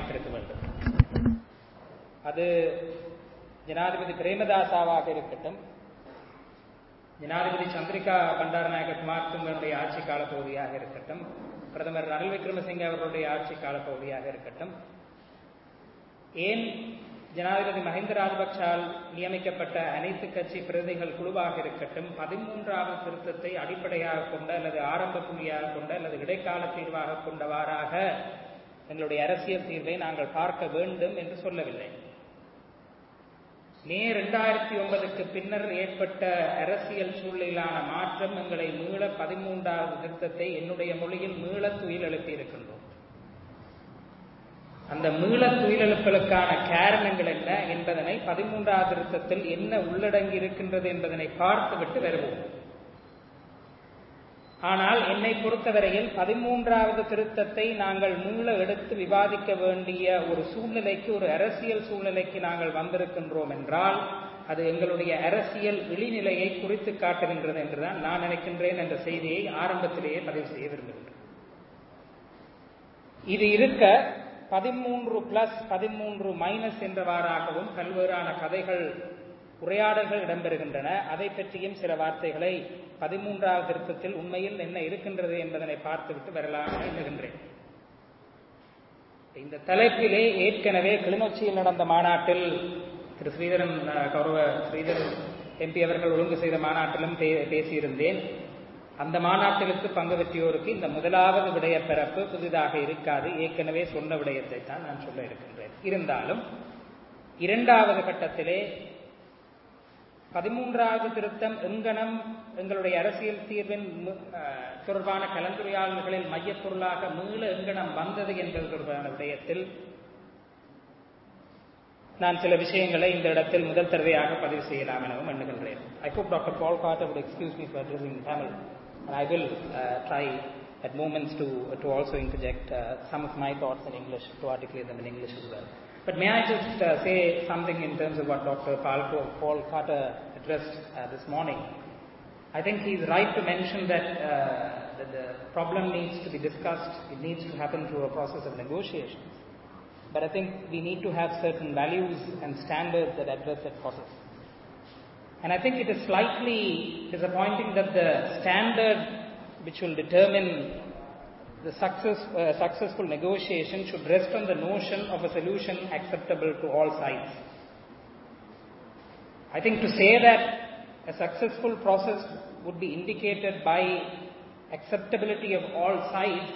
வைத்திருக்க வேண்டும் அது ஜனாதிபதி பிரேமதாசாவாக இருக்கட்டும் ஜனாதிபதி சந்திரிகா பண்டாரநாயக குமாரதுங்கனுடைய ஆட்சி கால பகுதியாக இருக்கட்டும் பிரதமர் ரணில் விக்ரமசிங்கே அவர்களுடைய ஆட்சி கால பகுதியாக இருக்கட்டும் ஏன் ஜனாதிபதி மஹிந்த ராஜபக்சால் நியமிக்கப்பட்ட அனைத்து கட்சி பிரதிகள் குழுவாக இருக்கட்டும் பதிமூன்றாவது திருத்தத்தை அடிப்படையாக கொண்ட அல்லது ஆரம்ப புள்ளியாக கொண்ட அல்லது இடைக்கால தீர்வாக கொண்டவாறாக எங்களுடைய அரசியல் தீர்வை நாங்கள் பார்க்க வேண்டும் என்று சொல்லவில்லை மே இரண்டாயிரத்தி ஒன்பதுக்கு பின்னர் ஏற்பட்ட அரசியல் சூழ்நிலையிலான மாற்றம் எங்களை மீள பதிமூன்றாவது திருத்தத்தை என்னுடைய மொழியில் மீள துயில் எழுப்பி இருக்கின்றோம் அந்த மீள துயிலெழுப்பலுக்கான காரணங்கள் என்ன என்பதனை பதிமூன்றாவது திருத்தத்தில் என்ன உள்ளடங்கி இருக்கின்றது என்பதனை பார்த்துவிட்டு வருவோம் ஆனால் என்னை பொறுத்தவரையில் பதிமூன்றாவது திருத்தத்தை நாங்கள் மீள எடுத்து விவாதிக்க வேண்டிய ஒரு சூழ்நிலைக்கு ஒரு அரசியல் சூழ்நிலைக்கு நாங்கள் வந்திருக்கின்றோம் என்றால் அது எங்களுடைய அரசியல் இழிநிலையை குறித்து காட்டுகின்றது என்றுதான் நான் நினைக்கின்றேன் என்ற செய்தியை ஆரம்பத்திலேயே பதிவு செய்ய விரும்புகின்றேன் இது இருக்க பதிமூன்று பிளஸ் பதிமூன்று மைனஸ் என்றவாறாகவும் பல்வேறான கதைகள் உரையாடல்கள் இடம்பெறுகின்றன அதை பற்றியும் சில வார்த்தைகளை பதிமூன்றாவது திருத்தத்தில் உண்மையில் என்ன இருக்கின்றது என்பதனை பார்த்துவிட்டு வரலாம் எண்ணுகின்றேன் இந்த தலைப்பிலே ஏற்கனவே கிளிநொச்சியில் நடந்த மாநாட்டில் திரு ஸ்ரீதரன் கௌரவ ஸ்ரீதரன் எம்பி அவர்கள் ஒழுங்கு செய்த மாநாட்டிலும் பேசியிருந்தேன் அந்த மாநாட்டிற்கு பங்கு பெற்றியோருக்கு இந்த முதலாவது விடய பிறப்பு புதிதாக இருக்காது ஏற்கனவே சொன்ன விடயத்தை தான் நான் சொல்ல இருக்கின்றேன் இருந்தாலும் இரண்டாவது கட்டத்திலே பதிமூன்றாவது திருத்தம் எங்கனம் எங்களுடைய அரசியல் தீர்வின் தொடர்பான கலந்துரையாடல்களில் மையப்பொருளாக மீள எங்கனம் வந்தது என்பது தொடர்பான விடயத்தில் நான் சில விஷயங்களை இந்த இடத்தில் முதல் தடவையாக பதிவு செய்யலாம் எனவும் எண்ணுகின்றேன் I hope doctor Paul Carter would excuse me for addressing in Tamil and I will uh, try at moments to to also interject uh, some of my thoughts in English to articulate them in English as well. But may I just uh, say something in terms of what Dr. Paul, Paul Carter addressed uh, this morning? I think he's right to mention that, uh, that the problem needs to be discussed. It needs to happen through a process of negotiations. But I think we need to have certain values and standards that address that process. And I think it is slightly disappointing that the standard which will determine the success, uh, successful negotiation should rest on the notion of a solution acceptable to all sides. I think to say that a successful process would be indicated by acceptability of all sides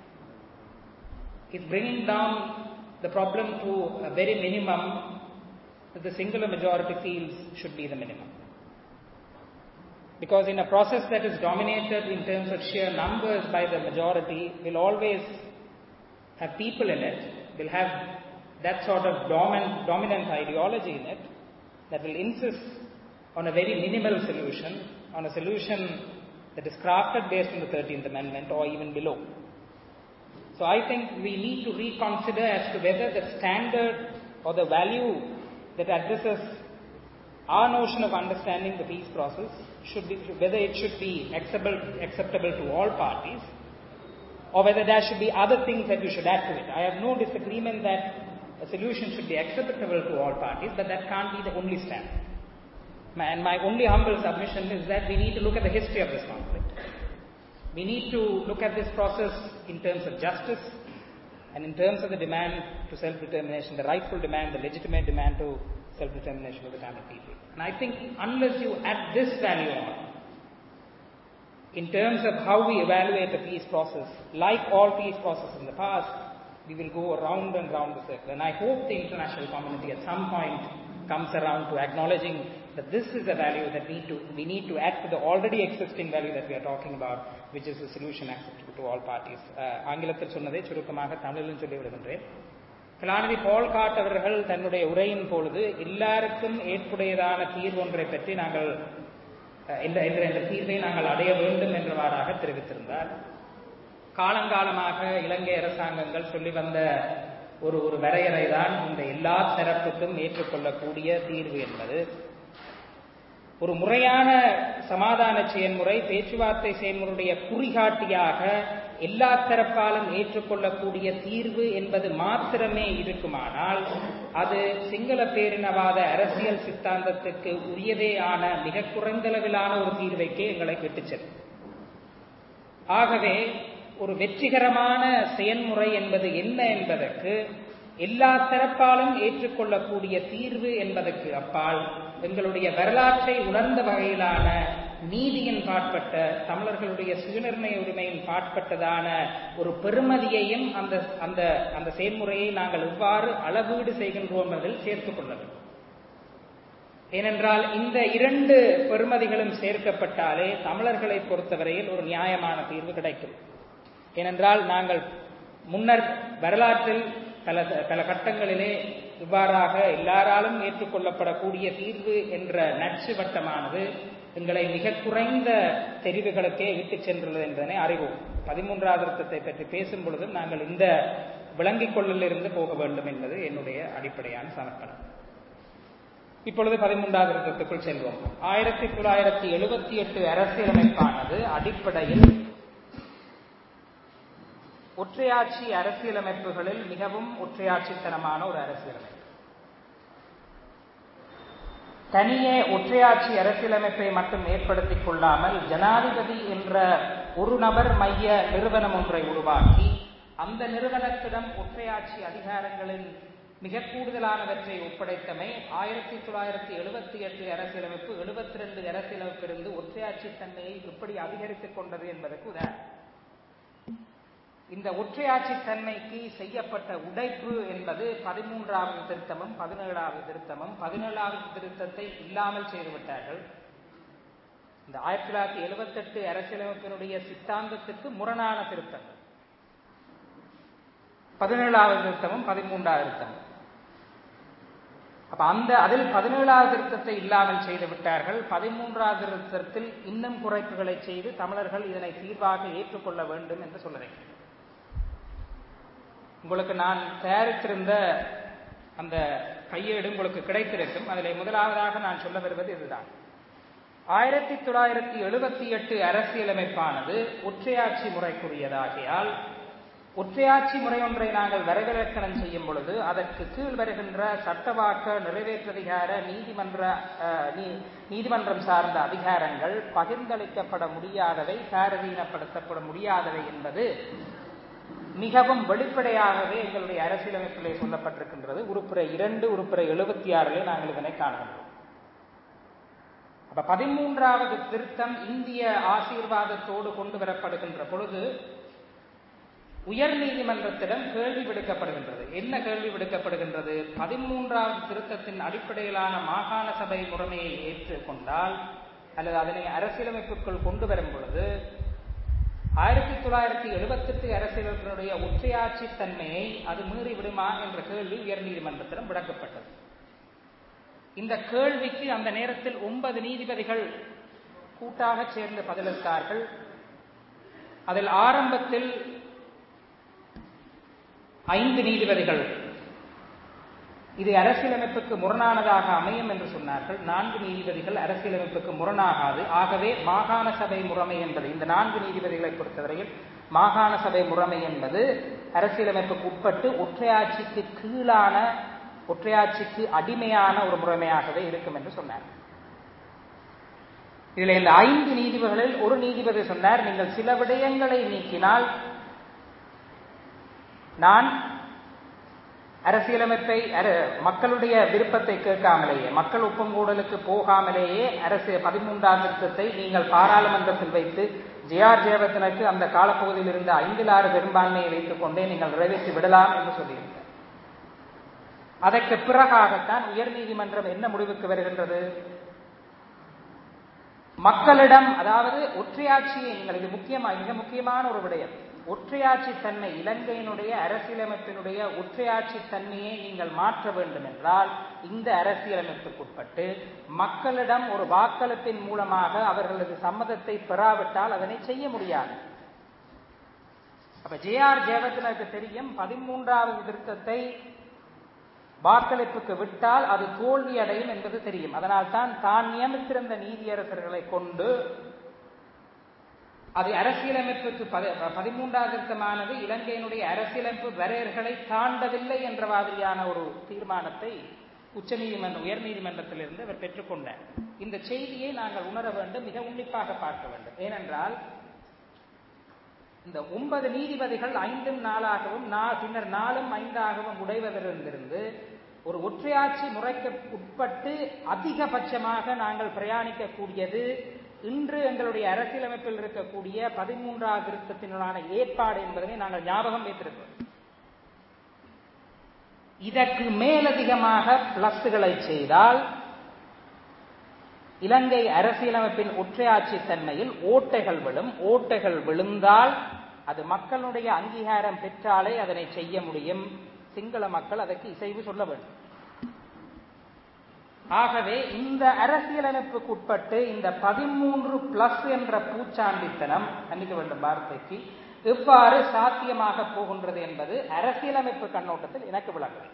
is bringing down the problem to a very minimum that the singular majority feels should be the minimum. Because in a process that is dominated in terms of sheer numbers by the majority, will always have people in it, will have that sort of dominant, dominant ideology in it that will insist on a very minimal solution, on a solution that is crafted based on the 13th Amendment or even below. So I think we need to reconsider as to whether the standard or the value that addresses our notion of understanding the peace process should be, whether it should be acceptable, acceptable to all parties or whether there should be other things that we should add to it. I have no disagreement that a solution should be acceptable to all parties, but that can't be the only standard. My, and my only humble submission is that we need to look at the history of this conflict. We need to look at this process in terms of justice and in terms of the demand to self-determination, the rightful demand, the legitimate demand to self-determination of the Tamil people. And I think unless you add this value on, in terms of how we evaluate a peace process, like all peace processes in the past, we will go around and round the circle. And I hope the international community at some point comes around to acknowledging that this is a value that need to, we need to add to the already existing value that we are talking about, which is a solution acceptable to all parties. ஆங்கிலத்தில் சொன்னதை சுருக்கமாக தமிழிலும் சொல்லி விடுகின்றேன் கலாநிதி பால் God அவர்கள் தன்னுடைய உரையின் பொழுது எல்லாருக்கும் ஏற்புடையதான தீர்வு ஒன்றை பற்றி நாங்கள் என்ற என்ற தீர்வை நாங்கள் அடைய வேண்டும் என்றவாறாக தெரிவித்திருந்தார் காலங்காலமாக இலங்கை அரசாங்கங்கள் சொல்லி வந்த ஒரு ஒரு வரையறை தான் இந்த எல்லா தரப்புக்கும் ஏற்றுக்கொள்ளக்கூடிய தீர்வு என்பது ஒரு முறையான சமாதான செயல்முறை பேச்சுவார்த்தை செயல்முறையுடைய குறிகாட்டியாக எல்லா தரப்பாலும் ஏற்றுக்கொள்ளக்கூடிய தீர்வு என்பது மாத்திரமே இருக்குமானால் அது சிங்கள பேரினவாத அரசியல் சித்தாந்தத்துக்கு உரியதே ஆன மிக குறைந்தளவிலான ஒரு தீர்வைக்கே எங்களை விட்டுச்சது ஆகவே ஒரு வெற்றிகரமான செயல்முறை என்பது என்ன என்பதற்கு எல்லா தரப்பாலும் ஏற்றுக்கொள்ளக்கூடிய தீர்வு என்பதற்கு அப்பால் எங்களுடைய வரலாற்றை உணர்ந்த வகையிலான நீதியின் பாட்பட்ட தமிழர்களுடைய சுயநிர்ணய உரிமையின் பாட்பட்டதான ஒரு பெருமதியையும் அந்த அந்த அந்த செயல்முறையை நாங்கள் எவ்வாறு அளவீடு செய்கின்றோம் என்பதில் சேர்த்துக் கொள்ள வேண்டும் ஏனென்றால் இந்த இரண்டு பெருமதிகளும் சேர்க்கப்பட்டாலே தமிழர்களை பொறுத்தவரையில் ஒரு நியாயமான தீர்வு கிடைக்கும் ஏனென்றால் நாங்கள் முன்னர் வரலாற்றில் பல பல கட்டங்களிலே இவ்வாறாக எல்லாராலும் ஏற்றுக்கொள்ளப்படக்கூடிய தீர்வு என்ற நச்சு வட்டமானது எங்களை மிக குறைந்த தெரிவுகளுக்கே விட்டு சென்றுள்ளது என்பதனை அறிவோம் பதிமூன்றாவது அர்த்தத்தை பற்றி பேசும் பொழுதும் நாங்கள் இந்த விளங்கிக் கொள்ளலிருந்து போக வேண்டும் என்பது என்னுடைய அடிப்படையான சமர்ப்பணம் இப்பொழுது பதிமூன்றாவது அர்த்தத்துக்குள் செல்வோம் ஆயிரத்தி தொள்ளாயிரத்தி எழுபத்தி எட்டு அரசியலமைப்பானது அடிப்படையில் ஒற்றையாட்சி அரசியலமைப்புகளில் மிகவும் ஒற்றையாட்சித்தனமான ஒரு அரசியலமைப்பு தனியே ஒற்றையாட்சி அரசியலமைப்பை மட்டும் ஏற்படுத்திக் கொள்ளாமல் ஜனாதிபதி என்ற ஒரு நபர் மைய நிறுவனம் ஒன்றை உருவாக்கி அந்த நிறுவனத்திடம் ஒற்றையாட்சி அதிகாரங்களின் மிக கூடுதலானவற்றை ஒப்படைத்தமை ஆயிரத்தி தொள்ளாயிரத்தி எழுபத்தி எட்டு அரசியலமைப்பு எழுபத்தி ரெண்டு அரசியலமைப்பிலிருந்து ஒற்றையாட்சி தன்மையை எப்படி அதிகரித்துக் கொண்டது என்பதற்கு உதாரணம் இந்த ஒற்றையாட்சி தன்மைக்கு செய்யப்பட்ட உடைப்பு என்பது பதிமூன்றாவது திருத்தமும் பதினேழாவது திருத்தமும் பதினேழாவது திருத்தத்தை இல்லாமல் செய்துவிட்டார்கள் இந்த ஆயிரத்தி தொள்ளாயிரத்தி எழுபத்தி எட்டு அரசியலமைப்பினுடைய சித்தாந்தத்துக்கு முரணான திருத்தங்கள் பதினேழாவது திருத்தமும் பதிமூன்றாவது திருத்தமும் அப்ப அந்த அதில் பதினேழாவது திருத்தத்தை இல்லாமல் செய்து விட்டார்கள் பதிமூன்றாவது திருத்தத்தில் இன்னும் குறைப்புகளை செய்து தமிழர்கள் இதனை தீர்வாக ஏற்றுக்கொள்ள வேண்டும் என்று சொல்லுறேன் உங்களுக்கு நான் தயாரித்திருந்த அந்த கையேடு உங்களுக்கு கிடைத்திருக்கும் அதில் முதலாவதாக நான் சொல்ல வருவது இதுதான் ஆயிரத்தி தொள்ளாயிரத்தி எழுபத்தி எட்டு அரசியலமைப்பானது ஒற்றையாட்சி முறைக்குரியதாகியால் ஒற்றையாட்சி முறை ஒன்றை நாங்கள் வரவிலக்கணம் செய்யும் பொழுது அதற்கு கீழ் வருகின்ற சட்டவாக்க நிறைவேற்றதிகார நீதிமன்ற நீதிமன்றம் சார்ந்த அதிகாரங்கள் பகிர்ந்தளிக்கப்பட முடியாதவை சாரதீனப்படுத்தப்பட முடியாதவை என்பது மிகவும் வெளிப்படையாகவே எங்களுடைய அரசியலமைப்பிலே சொல்லப்பட்டிருக்கின்றது உறுப்புரை இரண்டு உறுப்புரை எழுபத்தி ஆறிலே நாங்கள் இதனை காணலாம் அப்ப பதிமூன்றாவது திருத்தம் இந்திய ஆசீர்வாதத்தோடு கொண்டு வரப்படுகின்ற பொழுது உயர் நீதிமன்றத்திடம் கேள்வி விடுக்கப்படுகின்றது என்ன கேள்வி விடுக்கப்படுகின்றது பதிமூன்றாவது திருத்தத்தின் அடிப்படையிலான மாகாண சபை முறைமையை ஏற்றுக்கொண்டால் அல்லது அதனை அரசியலமைப்புக்குள் கொண்டு வரும் பொழுது ஆயிரத்தி தொள்ளாயிரத்தி எழுபத்தெட்டு அரசியலமைப்பினுடைய ஒற்றையாட்சி தன்மையை அது மீறி விடுமா என்ற கேள்வி உயர்நீதிமன்றத்திடம் விடக்கப்பட்டது இந்த கேள்விக்கு அந்த நேரத்தில் ஒன்பது நீதிபதிகள் கூட்டாக சேர்ந்து பதிலளித்தார்கள் அதில் ஆரம்பத்தில் ஐந்து நீதிபதிகள் இது அரசியலமைப்புக்கு முரணானதாக அமையும் என்று சொன்னார்கள் நான்கு நீதிபதிகள் அரசியலமைப்புக்கு முரணாகாது ஆகவே மாகாண சபை முறைமை என்பது இந்த நான்கு நீதிபதிகளை பொறுத்தவரையில் மாகாண சபை முறைமை என்பது அரசியலமைப்புக்கு உட்பட்டு ஒற்றையாட்சிக்கு கீழான ஒற்றையாட்சிக்கு அடிமையான ஒரு முறைமையாகவே இருக்கும் என்று சொன்னார் இதில் இந்த ஐந்து நீதிபதிகளில் ஒரு நீதிபதி சொன்னார் நீங்கள் சில விடயங்களை நீக்கினால் நான் அரசியலமைப்பை மக்களுடைய விருப்பத்தை கேட்காமலேயே மக்கள் ஒப்பங்கூடலுக்கு போகாமலேயே அரசு பதிமூன்றாம் திருத்தத்தை நீங்கள் பாராளுமன்றத்தில் வைத்து ஜே ஆர் ஜெயவர்தனுக்கு அந்த காலப்பகுதியில் இருந்த ஐந்தில் ஆறு பெரும்பான்மையை வைத்துக் கொண்டே நீங்கள் நிறைவேற்றி விடலாம் என்று சொல்லியிருந்தார் அதற்கு பிறகாகத்தான் உயர்நீதிமன்றம் என்ன முடிவுக்கு வருகின்றது மக்களிடம் அதாவது ஒற்றையாட்சியை நீங்கள் இது முக்கியமாக மிக முக்கியமான ஒரு விடயம் ஒற்றையாட்சி தன்மை இலங்கையினுடைய அரசியலமைப்பினுடைய ஒற்றையாட்சி தன்மையை நீங்கள் மாற்ற வேண்டும் என்றால் இந்த அரசியலமைப்புக்குட்பட்டு மக்களிடம் ஒரு வாக்களிப்பின் மூலமாக அவர்களது சம்மதத்தை பெறாவிட்டால் அதனை செய்ய முடியாது அப்ப ஜே ஆர் ஜெயவர்தனுக்கு தெரியும் பதிமூன்றாவது திருத்தத்தை வாக்களிப்புக்கு விட்டால் அது தோல்வி அடையும் என்பது தெரியும் அதனால் தான் தான் நியமித்திருந்த நீதியரசர்களை கொண்டு அது அரசியலமைப்புக்கு பதிமூன்றாவது திருத்தமானது இலங்கையினுடைய அரசியலமைப்பு வரையறைகளை தாண்டவில்லை என்ற மாதிரியான ஒரு தீர்மானத்தை உச்சநீதிமன்ற உயர்நீதிமன்றத்திலிருந்து அவர் பெற்றுக்கொண்டார் இந்த செய்தியை நாங்கள் உணர வேண்டும் மிக உன்னிப்பாக பார்க்க வேண்டும் ஏனென்றால் இந்த ஒன்பது நீதிபதிகள் ஐந்தும் நாளாகவும் பின்னர் நாலும் ஐந்தாகவும் உடைவதிலிருந்து ஒரு ஒற்றையாட்சி முறைக்கு உட்பட்டு அதிகபட்சமாக நாங்கள் பிரயாணிக்கக்கூடியது இன்று எங்களுடைய அரசியலமைப்பில் இருக்கக்கூடிய பதிமூன்றாவது திருத்தத்தினுடான ஏற்பாடு என்பதனை நாங்கள் ஞாபகம் வைத்திருக்கிறோம் இதற்கு மேலதிகமாக பிளஸ்களை செய்தால் இலங்கை அரசியலமைப்பின் ஒற்றையாட்சி தன்மையில் ஓட்டைகள் விழும் ஓட்டைகள் விழுந்தால் அது மக்களுடைய அங்கீகாரம் பெற்றாலே அதனை செய்ய முடியும் சிங்கள மக்கள் அதற்கு இசைவு சொல்ல வேண்டும் ஆகவே இந்த அரசியலமைப்புக்கு உட்பட்டு இந்த பதிமூன்று பிளஸ் என்ற பூச்சாண்டித்தனம் மன்னிக்க வேண்டும் வார்த்தைக்கு எவ்வாறு சாத்தியமாக போகின்றது என்பது அரசியலமைப்பு கண்ணோட்டத்தில் எனக்கு விளங்கும்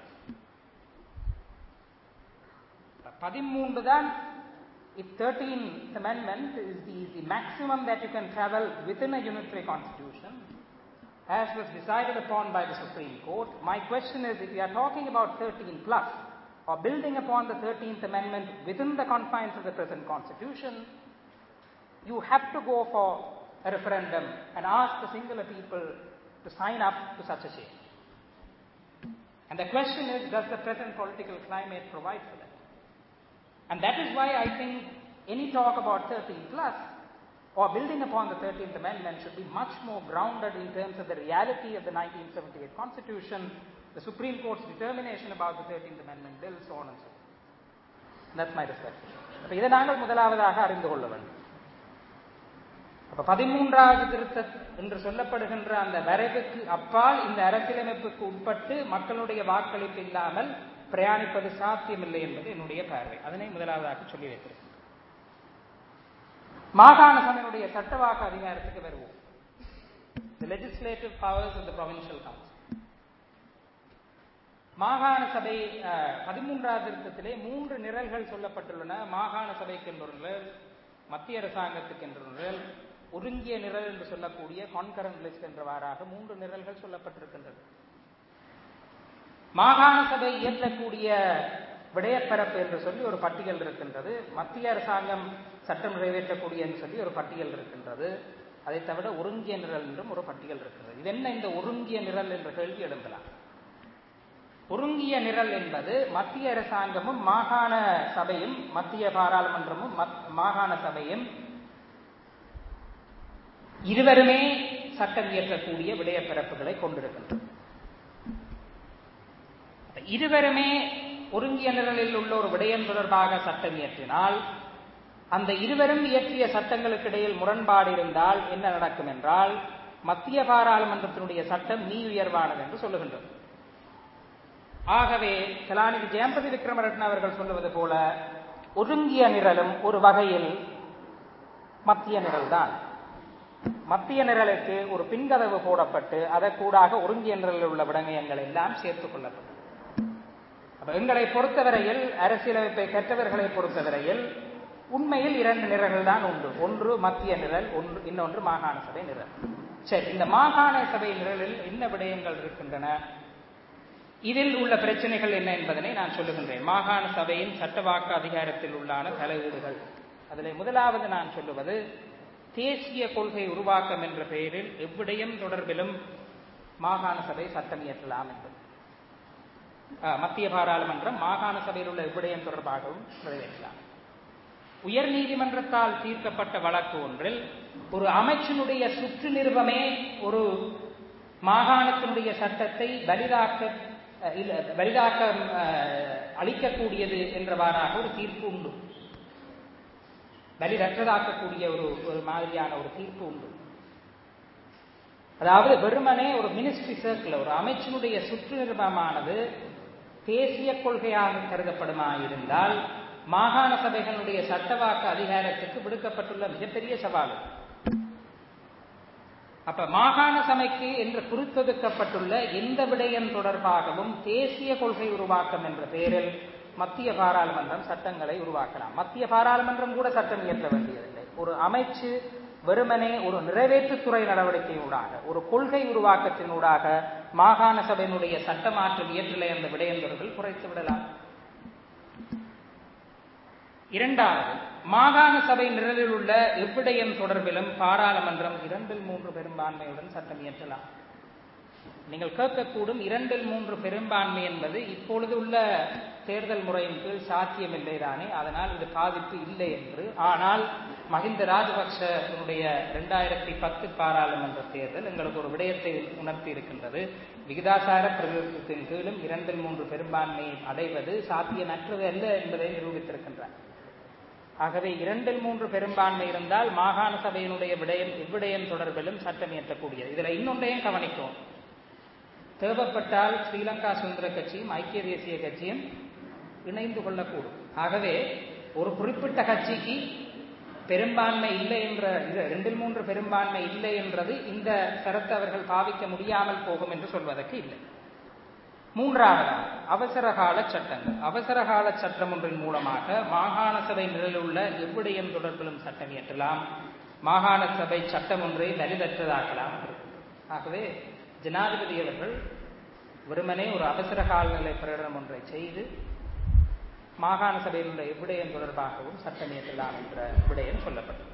பதிமூன்று தான் if 13th amendment is the, is the maximum that you can travel within a unitary constitution as was decided upon by the Supreme Court, my question is if you are talking about 13 plus or building upon the 13th amendment within the confines of the present constitution, you have to go for a referendum and ask the singular people to sign up to such a change. And the question is, does the present political climate provide for that? And that is why I think any talk about 13 plus or building upon the 13th Amendment should be much more grounded in terms of the reality of the 1978 Constitution, the Supreme Court's determination about the 13th Amendment bill, so on and so forth. That's my perspective. அப்ப இதை நாங்கள் முதலாவதாக அறிந்து கொள்ள வேண்டும் அப்ப பதிமூன்றாவது திருத்த என்று சொல்லப்படுகின்ற அந்த வரைவுக்கு அப்பால் இந்த அரசியலமைப்புக்கு உட்பட்டு மக்களுடைய வாக்களிப்பு இல்லாமல் பிரயாணிப்பது சாத்தியமில்லை என்பது என்னுடைய பார்வை அதனை முதலாவதாக சொல்லி வைத்திருக்கிறேன் மாகாண சபையினுடைய சட்டவாக்க அதிகாரத்துக்கு வருவோம் The legislative powers of the provincial council. மாகாண சபை பதிமூன்றாவது திருத்தத்திலே மூன்று நிரல்கள் சொல்லப்பட்டுள்ளன மாகாண சபைக்கு என்ற நிரல் மத்திய அரசாங்கத்துக்கு என்ற நிரல் ஒருங்கிய நிரல் என்று சொல்லக்கூடிய கான்கரண்ட் லிஸ்ட் என்றவாறாக மூன்று நிரல்கள் சொல்லப்பட்டிருக்கின்றது மாகாண சபை இயற்றக்கூடிய விடயப்பரப்பு என்று சொல்லி ஒரு பட்டியல் இருக்கின்றது மத்திய அரசாங்கம் சட்டம் நிறைவேற்றக்கூடிய என்று சொல்லி ஒரு பட்டியல் இருக்கின்றது அதை தவிர ஒருங்கிய நிரல் என்றும் ஒரு பட்டியல் இருக்கிறது இது என்ன இந்த ஒருங்கிய நிரல் என்ற கேள்வி எழுந்தலாம் ஒருங்கிய நிரல் என்பது மத்திய அரசாங்கமும் மாகாண சபையும் மத்திய பாராளுமன்றமும் மாகாண சபையும் இருவருமே சட்டம் இயற்றக்கூடிய விடயப்பிறப்புகளை கொண்டிருக்கின்றன இருவருமே ஒருங்கிய நிரலில் உள்ள ஒரு விடயம் தொடர்பாக சட்டம் இயற்றினால் அந்த இருவரும் இயற்றிய சட்டங்களுக்கு இடையில் முரண்பாடு இருந்தால் என்ன நடக்கும் என்றால் மத்திய பாராளுமன்றத்தினுடைய சட்டம் நீ உயர்வானது என்று சொல்லுகின்றது ஆகவே கலாநிதி ஜெயம்பதி விக்ரமரட்ன அவர்கள் சொல்லுவது போல ஒருங்கிய நிரலும் ஒரு வகையில் மத்திய நிரல் தான் மத்திய நிரலுக்கு ஒரு பின்கதவு போடப்பட்டு அதற்கூடாக ஒருங்கிய நிரலில் உள்ள விடங்கயங்கள் எல்லாம் சேர்த்துக் கொள்ளப்படும் எங்களை பொறுத்தவரையில் அரசியலமைப்பை கற்றவர்களை பொறுத்தவரையில் உண்மையில் இரண்டு நிரல்கள் தான் உண்டு ஒன்று மத்திய நிரல் ஒன்று இன்னொன்று மாகாண சபை நிரல் சரி இந்த மாகாண சபை நிரலில் என்ன விடயங்கள் இருக்கின்றன இதில் உள்ள பிரச்சனைகள் என்ன என்பதனை நான் சொல்லுகின்றேன் மாகாண சபையின் சட்டவாக்க அதிகாரத்தில் உள்ளான தலையீடுகள் அதில் முதலாவது நான் சொல்லுவது தேசிய கொள்கை உருவாக்கம் என்ற பெயரில் எவ்விடயம் தொடர்பிலும் மாகாண சபை சட்டம் இயற்றலாம் என்பது மத்திய பாராளுமன்றம் மாகாண சபையில் உள்ள எவ்விடயம் தொடர்பாகவும் நிறைவேற்றலாம் உயர் நீதிமன்றத்தால் தீர்க்கப்பட்ட வழக்கு ஒன்றில் ஒரு அமைச்சினுடைய சுற்று நிறுவமே ஒரு மாகாணத்தினுடைய சட்டத்தை வலிதாக்க வலிதாக்க அளிக்கக்கூடியது என்றவாறாக ஒரு தீர்ப்பு உண்டு வலிதற்றதாக்கக்கூடிய ஒரு ஒரு மாதிரியான ஒரு தீர்ப்பு உண்டு அதாவது வெறுமனே ஒரு மினிஸ்ட்ரி சர்க்கிள் ஒரு அமைச்சினுடைய சுற்று நிறுவனமானது தேசிய கொள்கையாக கருதப்படுமா இருந்தால் மாகாண சபைகளுடைய சட்டவாக்க அதிகாரத்துக்கு விடுக்கப்பட்டுள்ள மிகப்பெரிய சவால் அப்ப மாகாண சபைக்கு என்று குறித்தொதுக்கப்பட்டுள்ள எந்த விடயம் தொடர்பாகவும் தேசிய கொள்கை உருவாக்கம் என்ற பெயரில் மத்திய பாராளுமன்றம் சட்டங்களை உருவாக்கலாம் மத்திய பாராளுமன்றம் கூட சட்டம் இயற்ற வேண்டியதில்லை ஒரு அமைச்சு வெறுமனே ஒரு நிறைவேற்றுத்துறை நடவடிக்கையூடாக ஒரு கொள்கை உருவாக்கத்தினூடாக மாகாண சபையினுடைய சட்டமாற்றம் இயற்றிலே அந்த விடயந்தர்கள் குறைத்து விடலாம் இரண்டாவது மாகாண சபை நிழலில் உள்ள எவ்விடயம் தொடர்பிலும் பாராளுமன்றம் இரண்டில் மூன்று பெரும்பான்மையுடன் சட்டம் இயற்றலாம் நீங்கள் கேட்கக்கூடும் இரண்டில் மூன்று பெரும்பான்மை என்பது இப்பொழுது உள்ள தேர்தல் முறையின் கீழ் சாத்தியமில்லை தானே அதனால் இது பாதிப்பு இல்லை என்று ஆனால் மஹிந்த ராஜபக்சனுடைய இரண்டாயிரத்தி பத்து பாராளுமன்ற தேர்தல் எங்களுக்கு ஒரு விடயத்தை உணர்த்தி இருக்கின்றது விகிதாசார பிரதிநிதித்துவத்தின் கீழும் இரண்டில் மூன்று பெரும்பான்மையை அடைவது சாத்தியமற்றது அல்ல என்பதை நிரூபித்திருக்கின்றார் ஆகவே இரண்டில் மூன்று பெரும்பான்மை இருந்தால் மாகாண சபையினுடைய விடயம் இவ்விடயம் தொடர்பிலும் சட்டம் இயற்றக்கூடியது இதுல இன்னொன்றையும் கவனிக்கும் தேவைப்பட்டால் ஸ்ரீலங்கா சுதந்திர கட்சியும் ஐக்கிய தேசிய கட்சியும் இணைந்து கொள்ளக்கூடும் ஆகவே ஒரு குறிப்பிட்ட கட்சிக்கு பெரும்பான்மை இல்லை என்ற இது ரெண்டில் மூன்று பெரும்பான்மை இல்லை என்றது இந்த சரத்தை அவர்கள் பாவிக்க முடியாமல் போகும் என்று சொல்வதற்கு இல்லை மூன்றாவதாக அவசர கால சட்டங்கள் அவசர கால சட்டம் ஒன்றின் மூலமாக மாகாண சபை நிலையில் உள்ள எவ்விடயம் தொடர்பிலும் சட்டம் இயற்றலாம் மாகாண சபை சட்டம் ஒன்றை வலிதற்றதாக்கலாம் ஆகவே ஜனாதிபதி அவர்கள் வெறுமனே ஒரு அவசர காலநிலை பிரகடனம் ஒன்றை செய்து மாகாண சபையில் உள்ள எவ்விடயம் தொடர்பாகவும் சட்டம் இயற்றலாம் என்ற விடயம் சொல்லப்பட்டது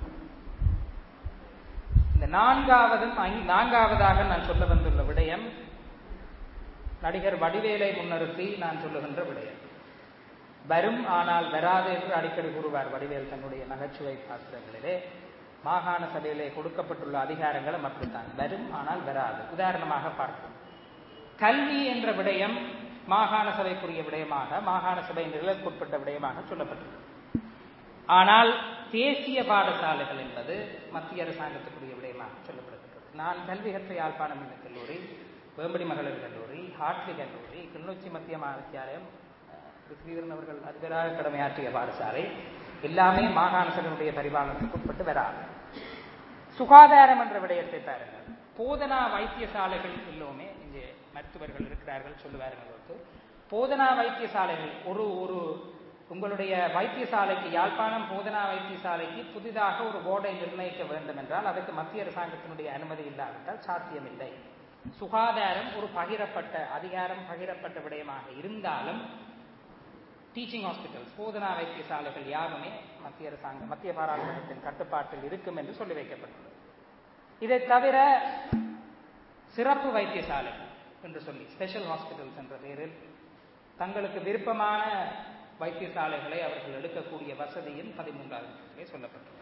இந்த நான்காவதும் நான்காவதாக நான் சொல்ல வந்துள்ள விடயம் நடிகர் வடிவேலை முன்னிறுத்தி நான் சொல்லுகின்ற விடயம் வரும் ஆனால் வராது என்று அடிக்கடி கூறுவார் வடிவேல் தன்னுடைய நகைச்சுவை பாத்திரங்களிலே மாகாண சபையிலே கொடுக்கப்பட்டுள்ள அதிகாரங்களும் அப்படித்தான் வரும் ஆனால் வராது உதாரணமாக பார்ப்போம் கல்வி என்ற விடயம் மாகாண சபைக்குரிய விடயமாக மாகாண சபை நிலக்குட்பட்ட விடயமாக சொல்லப்பட்டது ஆனால் தேசிய பாடசாலைகள் என்பது மத்திய அரசாங்கத்துக்குரிய விடயமாக சொல்லப்படுகிறது நான் கல்வி கற்ற யாழ்ப்பாணம் என்ற கல்லூரி வேம்படி மகளிர் கல்லூரி ஹாட்லி கல்லூரி கிளிநொச்சி மத்திய வித்தியாலயம் ஸ்ரீதரன் அவர்கள் அதிபராக கடமையாற்றிய பாடசாலை எல்லாமே மாகாண சபையினுடைய பரிபாலனத்துக்கு உட்பட்டு வராது சுகாதாரம் என்ற விடயத்தை பாருங்கள் போதனா வைத்தியசாலைகள் எல்லோருமே இங்கே மருத்துவர்கள் இருக்கிறார்கள் சொல்லுவார்கள் போதனா வைத்தியசாலைகள் ஒரு ஒரு உங்களுடைய வைத்தியசாலைக்கு யாழ்ப்பாணம் போதனா வைத்தியசாலைக்கு புதிதாக ஒரு போர்டை நிர்ணயிக்க வேண்டும் என்றால் அதுக்கு மத்திய அரசாங்கத்தினுடைய அனுமதி இல்லாவிட்டால் சாத்தியமில்லை சுகாதாரம் ஒரு பகிரப்பட்ட அதிகாரம் பகிரப்பட்ட விடயமாக இருந்தாலும் டீச்சிங் ஹாஸ்பிட்டல்ஸ் போதனா வைத்தியசாலைகள் யாருமே மத்திய அரசாங்கம் மத்திய பாராளுமன்றத்தின் கட்டுப்பாட்டில் இருக்கும் என்று சொல்லி வைக்கப்பட்டுள்ளது இதை தவிர சிறப்பு வைத்தியசாலை என்று சொல்லி ஸ்பெஷல் ஹாஸ்பிட்டல்ஸ் என்ற பெயரில் தங்களுக்கு விருப்பமான வைத்தியசாலைகளை அவர்கள் எடுக்கக்கூடிய வசதியும் பதிமூன்றாவது சொல்லப்பட்டுள்ளது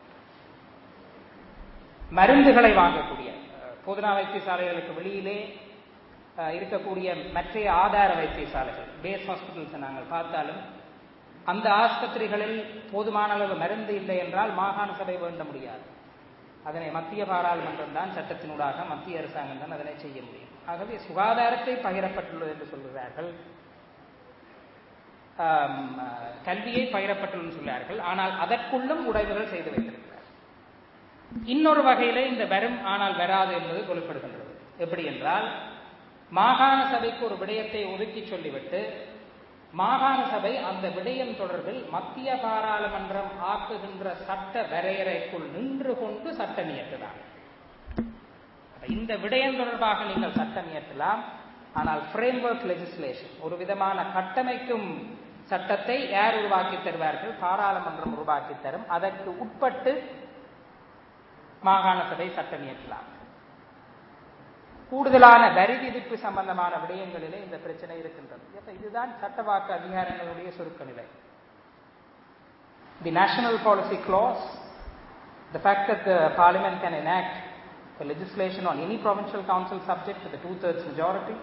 மருந்துகளை வாங்கக்கூடிய போதனா வைத்தியசாலைகளுக்கு வெளியிலே இருக்கக்கூடிய மற்ற ஆதார வைத்தியசாலைகள் பேஸ் ஹாஸ்பிட்டல்ஸ் நாங்கள் பார்த்தாலும் அந்த ஆஸ்பத்திரிகளில் போதுமான அளவு மருந்து இல்லை என்றால் மாகாண சபை வேண்ட முடியாது அதனை மத்திய பாராளுமன்றம் தான் சட்டத்தினூடாக மத்திய அரசாங்கம் தான் அதனை செய்ய முடியும் ஆகவே சுகாதாரத்தை பகிரப்பட்டுள்ளது என்று சொல்கிறார்கள் கல்வியை பகிரப்பட்டுள்ளது சொல்கிறார்கள் ஆனால் அதற்குள்ளும் உடைவுகள் செய்து வைத்திருக்கிறார் இன்னொரு வகையில இந்த வரும் ஆனால் வராது என்பது கொல்லப்படுகின்றது எப்படி என்றால் மாகாண சபைக்கு ஒரு விடயத்தை ஒதுக்கி சொல்லிவிட்டு மாகாண சபை அந்த விடயம் தொடர்பில் மத்திய பாராளுமன்றம் ஆக்குகின்ற சட்ட வரையறைக்குள் நின்று கொண்டு சட்டம் இயற்றலாம் இந்த விடயம் தொடர்பாக நீங்கள் சட்டம் இயற்றலாம் ஆனால் ஃப்ரேம்வொர்க் லெஜிஸ்லேஷன் ஒரு விதமான கட்டமைக்கும் சட்டத்தை யார் உருவாக்கி தருவார்கள் பாராளுமன்றம் உருவாக்கி தரும் அதற்கு உட்பட்டு மாகாண சபை சட்டம் இயற்றலாம் கூடுதலான வரி விதிப்பு சம்பந்தமான விடயங்களிலே இந்த பிரச்சனை இருக்கின்றது இதுதான் சட்டவாக்க அதிகாரங்களுடைய சுருக்க நிலை the national policy clause the fact that the parliament can enact a legislation on any provincial council subject to the two-thirds majority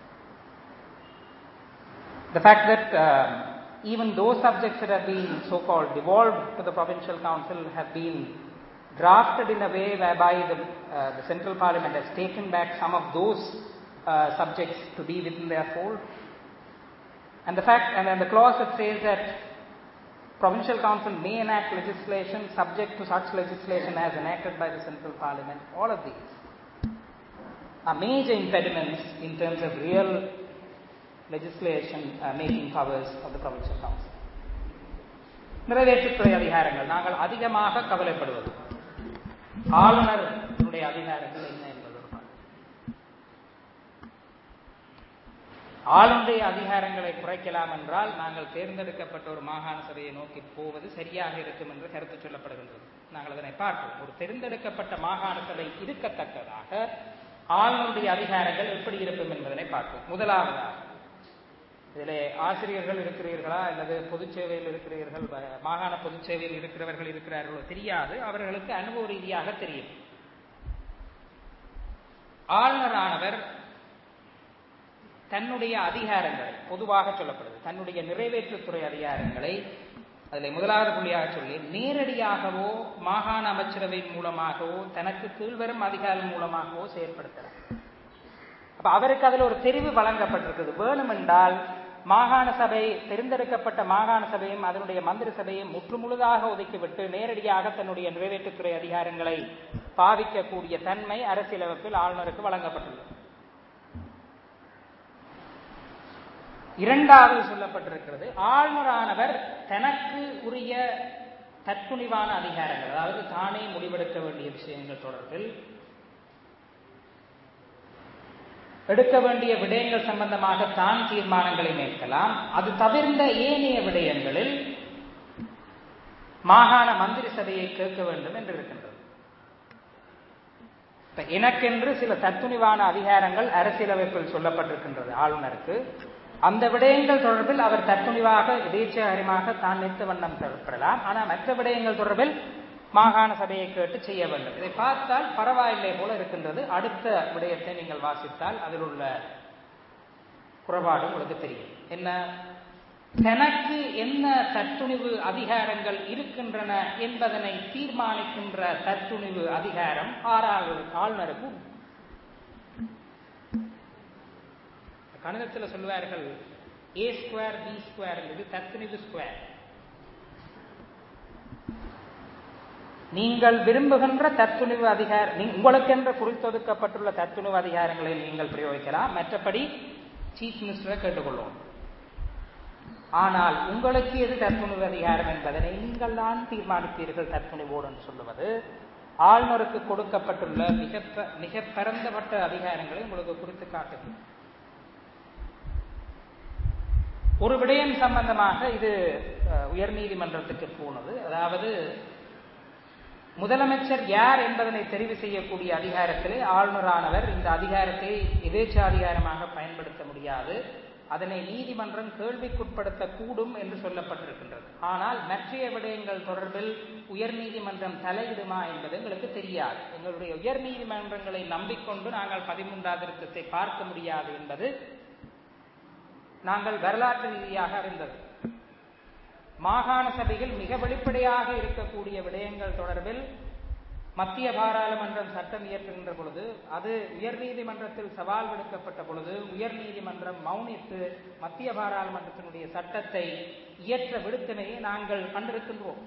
the fact that um, even those subjects that have been so-called devolved to the provincial council have been drafted in a way whereby the, uh, the central parliament has taken back some of those uh, subjects to be within their fold. And the fact, and then the clause that says that provincial council may enact legislation subject to such legislation as enacted by the central parliament, all of these are major impediments in terms of real legislation uh, making powers of the provincial council. நிறைவேற்றுத்துறை அதிகாரங்கள் நாங்கள் அதிகமாக கவலைப்படுவது ஆளுநருடைய அதிகாரங்கள் என்ன என்பது ஒரு பார்வை. ஆளுடைய அதிகாரங்களை குறைக்கலாம் என்றால் நாங்கள் தேர்ந்தெடுக்கப்பட்ட ஒரு மாகாண சபையை நோக்கி போவது சரியாக இருக்கும் என்று கருத்து சொல்லப்படுகின்றது நாங்கள் அதனை பார்ப்போம் ஒரு தேர்ந்தெடுக்கப்பட்ட மாகாண சபை இருக்கத்தக்கதாக ஆளுநருடைய அதிகாரங்கள் எப்படி இருக்கும் என்பதனை பார்ப்போம் முதலாவதாக இதிலே ஆசிரியர்கள் இருக்கிறீர்களா அல்லது பொதுச் சேவையில் இருக்கிறீர்கள் வ- மாகாண பொதுச் சேவையில் இருக்கிறவர்கள் இருக்கிறார்களோ தெரியாது அவர்களுக்கு அனுபவ ரீதியாக தெரியும் ஆளுநரானவர் தன்னுடைய அதிகாரங்களை பொதுவாக சொல்லப்படுது தன்னுடைய நிறைவேற்றுத்துறை அதிகாரங்களை அதில் முதலாவது புள்ளியாக சொல்லி நேரடியாகவோ மாகாண அமைச்சரவை மூலமாகவோ தனக்கு கீழ்வரும் அதிகாரம் மூலமாகவோ செயற்படுத்தலாம் அப்ப அவருக்கு அதுல ஒரு தெரிவு வழங்கப்பட்டிருக்குது வேணுமென்றால் மாகாண சபை தேர்ந்தெடுக்கப்பட்ட மாகாண சபையும் அதனுடைய மந்திரி சபையும் முற்றுமுழுதாக ஒதுக்கிவிட்டு நேரடியாக தன்னுடைய நிறைவேற்றுத்துறை அதிகாரங்களை பாவிக்கக்கூடிய தன்மை அரசியலமைப்பில் ஆளுநருக்கு வழங்கப்பட்டுள்ளது இரண்டாவது சொல்லப்பட்டிருக்கிறது ஆளுநரானவர் தனக்கு உரிய தற்குனிவான அதிகாரங்கள் அதாவது தானே முடிவெடுக்க வேண்டிய விஷயங்கள் தொடர்பில் எடுக்க வேண்டிய விடயங்கள் சம்பந்தமாக தான் தீர்மானங்களை மேற்கலாம் அது தவிர்ந்த ஏனைய விடயங்களில் மாகாண மந்திரி சபையை கேட்க வேண்டும் என்று இருக்கின்றது இப்ப எனக்கென்று சில தத்துணிவான அதிகாரங்கள் அரசியலமைப்பில் சொல்லப்பட்டிருக்கின்றது ஆளுநருக்கு அந்த விடயங்கள் தொடர்பில் அவர் தத்துணிவாக எதேச்சகரமாக தான் நிறுத்த வண்ணம் செயல்படலாம் ஆனால் மற்ற விடயங்கள் தொடர்பில் மாகாண சபையை கேட்டு செய்ய வேண்டும் இதை பார்த்தால் பரவாயில்லை போல இருக்கின்றது அடுத்த விடயத்தை நீங்கள் வாசித்தால் அதில் உள்ள குறைபாடு உங்களுக்கு தெரியும் என்ன தனக்கு என்ன தத்துணிவு அதிகாரங்கள் இருக்கின்றன என்பதனை தீர்மானிக்கின்ற தத்துணிவு அதிகாரம் ஆறாவது ஆளுநருக்கு உண்டு. கணிதத்தில் சொல்வார்கள் ஏ ஸ்கொயர் பி ஸ்கொயர் என்பது தத்துணிவு ஸ்கொயர் நீங்கள் விரும்புகின்ற தத்துணிவு அதிகார நீ- உங்களுக்கென்று குறித்தொதுக்கப்பட்டுள்ள தத்துணிவு அதிகாரங்களை நீங்கள் பிரயோகிக்கலாம் மற்றபடி சீஃப் மினிஸ்டரை கேட்டுக்கொள்ளும் ஆனால் உங்களுக்கு எது தத்துணிவு அதிகாரம் என்பதனை நீங்கள் தான் தீர்மானிப்பீர்கள் தத்துணிவோடு என்று சொல்லுவது ஆளுநருக்கு கொடுக்கப்பட்டுள்ள மிக ப- மிக பரந்தப்பட்ட அதிகாரங்களை உங்களுக்கு குறித்து காட்டுது ஒரு விடயம் சம்பந்தமாக இது அஹ், உயர்நீதிமன்றத்துக்கு போனது அதாவது முதலமைச்சர் யார் என்பதனை தெரிவு செய்யக்கூடிய அதிகாரத்திலே ஆளுநரானவர் இந்த அதிகாரத்தை எதேச்சாதிகாரமாக பயன்படுத்த முடியாது அதனை நீதிமன்றம் கேள்விக்குட்படுத்த கூடும் என்று சொல்லப்பட்டிருக்கின்றது ஆனால் மற்றைய விடயங்கள் தொடர்பில் உயர்நீதிமன்றம் தலையிடுமா என்பது எங்களுக்கு தெரியாது எங்களுடைய உயர்நீதிமன்றங்களை நம்பிக்கொண்டு நாங்கள் பதிமூன்றாவது திருத்தத்தை பார்க்க முடியாது என்பது நாங்கள் வரலாற்று ரீதியாக அறிந்தது மாகாண சபையில் மிக வெளிப்படையாக இருக்கக்கூடிய விடயங்கள் தொடர்பில் மத்திய பாராளுமன்றம் சட்டம் இயற்றுகின்ற பொழுது அது உயர்நீதிமன்றத்தில் சவால் விடுக்கப்பட்ட பொழுது உயர்நீதிமன்றம் மௌனித்து மத்திய பாராளுமன்றத்தினுடைய சட்டத்தை இயற்ற விடுத்தமையை நாங்கள் கண்டிருக்கின்றோம்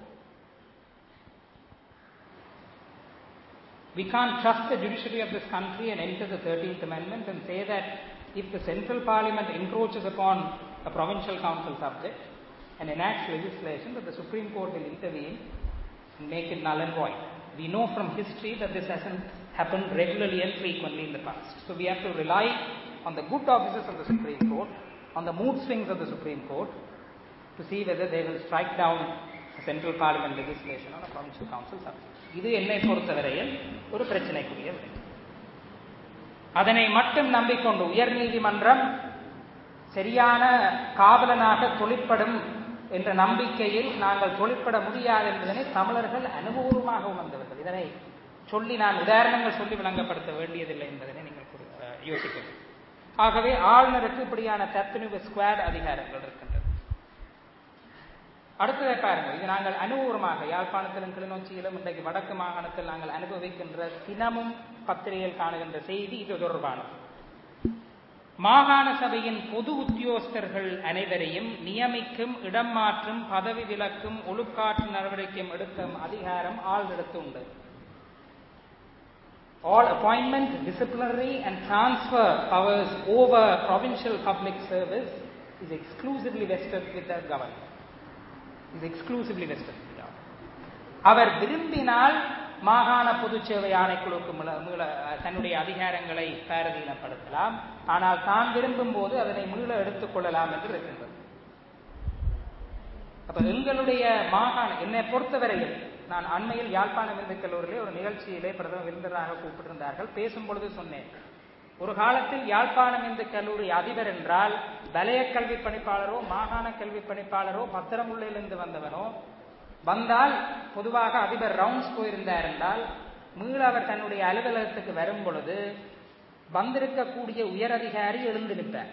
We can't trust the judiciary of this country and enter the 13th Amendment and say that if the central parliament encroaches upon a provincial council subject and enacts legislation, that the Supreme Court will intervene and make it null and void. We know from history that this hasn't happened regularly and frequently in the past. So we have to rely on the good offices of the Supreme Court, on the mood swings of the Supreme Court, to see whether they will strike down a central parliament legislation on a provincial council subject. இது என்னை பொறுத்தவரையில் ஒரு பிரச்சனைக்குரிய விடயம் அதனை மட்டும் நம்பிக்கொண்டு உயர்நீதிமன்றம் சரியான காவலனாக தொழிற்படும் என்ற நம்பிக்கையில் நாங்கள் தொழிற்பட முடியாது என்பதனை தமிழர்கள் அனுபவமாக உணர்ந்தவர்கள் இதனை சொல்லி நான் உதாரணங்கள் சொல்லி விளங்கப்படுத்த வேண்டியதில்லை என்பதனை நீங்கள் குறி- அஹ், யோசிக்க வேண்டும். ஆகவே ஆளுநருக்கு இப்படியான தத்துணிவு ஸ்குவாட் அதிகாரங்கள் இருக்கின்றது அடுத்ததை பாருங்கள் இது நாங்கள் அனுபவமாக யாழ்ப்பாணத்திலும் கிளிநொச்சியிலும் இன்றைக்கு வடக்கு மாகாணத்தில் நாங்கள் அனுபவிக்கின்ற தினமும் பத்திரிகையில் காணுகின்ற செய்தி இது தொடர்பானது மாகாண சபையின் பொது உத்தியோகஸ்தர்கள் அனைவரையும் நியமிக்கும் இடம் மாற்றும் பதவி விலக்கும் ஒழுக்காற்று நடவடிக்கையும் எடுக்கும் அதிகாரம் ஆளுநருக்கு உண்டு all appointment, disciplinary and transfer powers over provincial public service is exclusively vested with the government. Is exclusively vested with the government. அவர் விரும்பினால் மாகாண பொதுச்சேவை ஆணைக்குழுக்கு மீள- மீள- தன்னுடைய அதிகாரங்களை பாரதீனப்படுத்தலாம் ஆனால் தான் விரும்பும் போது அதனை மீள எடுத்துக் கொள்ளலாம் என்று இருக்கின்றது அப்ப எங்களுடைய மாகாண என்னை பொறுத்தவரையில் நான் அண்மையில் யாழ்ப்பாணம் இந்து கல்லூரியிலே ஒரு நிகழ்ச்சியிலே பிரதம விருந்தினராக கூப்பிட்டிருந்தார்கள் பேசும் பொழுது சொன்னேன் ஒரு காலத்தில் யாழ்ப்பாணம் இந்து கல்லூரி அதிபர் என்றால் வலய கல்வி பணிப்பாளரோ மாகாண கல்வி பணிப்பாளரோ பத்திரமுள்ளிலிருந்து வந்தவனோ வந்தால் பொதுவாக அதிபர் ரவுண்ட்ஸ் போயிருந்தார் என்றால் மீள அவர் தன்னுடைய அலுவலகத்துக்கு வரும் பொழுது வந்திருக்கக்கூடிய உயரதிகாரி எழுந்து நிற்பார்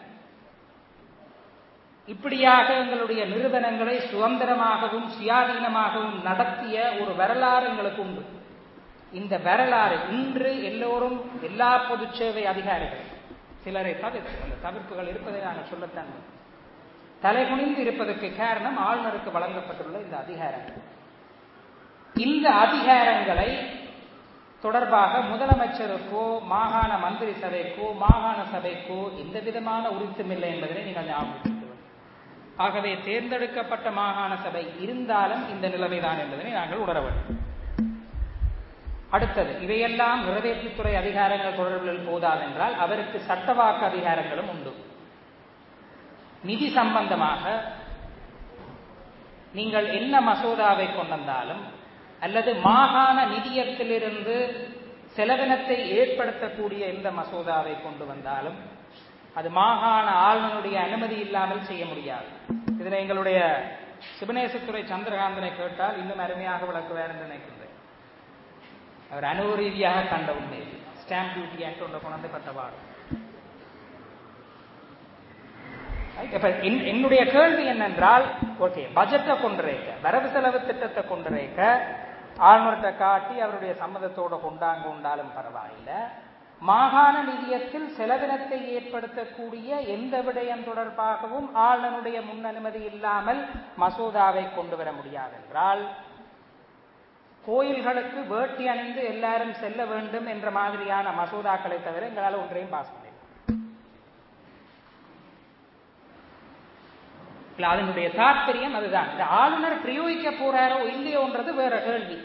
இப்படியாக எங்களுடைய நிறுவனங்களை சுதந்திரமாகவும் சுயாதீனமாகவும் நடத்திய ஒரு வரலாறு எங்களுக்கு உண்டு இந்த வரலாறு இன்று எல்லோரும் எல்லா பொதுச் சேவை அதிகாரிகள் சிலரை தவிர்த்து அந்த தவிர்ப்புகள் இருப்பதை நாங்கள் சொல்லத்தான் வேண்டும். தலைகுனிந்து இருப்பதற்கு காரணம் ஆளுநருக்கு வழங்கப்பட்டுள்ள இந்த அதிகாரங்கள் இந்த அதிகாரங்களை தொடர்பாக முதலமைச்சருக்கோ மாகாண மந்திரி சபைக்கோ மாகாண சபைக்கோ எந்த விதமான உரித்துமில்லை என்பதனை நீங்கள் ஞாபகம் ஆகவே தேர்ந்தெடுக்கப்பட்ட மாகாண சபை இருந்தாலும் இந்த நிலைமைதான் என்பதனை நாங்கள் உணர வேண்டும் அடுத்தது இவையெல்லாம் நிறைவேற்றுத்துறை அதிகாரங்கள் தொடர்பில் போதாதென்றால் அவருக்கு சட்டவாக்கு அதிகாரங்களும் உண்டு நிதி சம்பந்தமாக நீங்கள் என்ன மசோதாவை கொண்டு வந்தாலும் அல்லது மாகாண நிதியத்திலிருந்து செலவினத்தை ஏற்படுத்தக்கூடிய எந்த மசோதாவை கொண்டு வந்தாலும் அது மாகாண ஆளுநருடைய அனுமதி இல்லாமல் செய்ய முடியாது இதில் எங்களுடைய சிவநேசத்துறை சந்திரகாந்தனை கேட்டால் இன்னும் அருமையாக விளக்குவார் என்று நினைக்கின்றேன் அவர் அனுபவ ரீதியாக கண்ட உண்மை ஸ்டாம்ப் டியூட்டி ஆக்ட் ஒன்றை கொண்டு வந்து கட்டவாடு இப்ப என்- என்னுடைய கேள்வி என்னென்றால் ஓகே பட்ஜெட்டை கொண்டுரைக்க வரவு செலவு திட்டத்தை கொண்டுரைக்க ஆளுநர்கிட்ட காட்டி அவருடைய சம்மதத்தோட கொண்டாங்க உண்டாலும் பரவாயில்லை மாகாண நிதியத்தில் செலவினத்தை ஏற்படுத்தக்கூடிய எந்த விடயம் தொடர்பாகவும் ஆளுநருடைய முன் அனுமதி இல்லாமல் மசோதாவை கொண்டு வர முடியாதென்றால் கோயில்களுக்கு வேட்டி அணிந்து எல்லாரும் செல்ல வேண்டும் என்ற மாதிரியான மசோதாக்களை தவிர எங்களால் ஒன்றையும் பாஸ் பண்ண இல்ல அதனுடைய தாற்பயம் அதுதான் இந்த ஆளுநர் பிரயோகிக்க போறாரோ இல்லையோன்றது வேற கேள்வி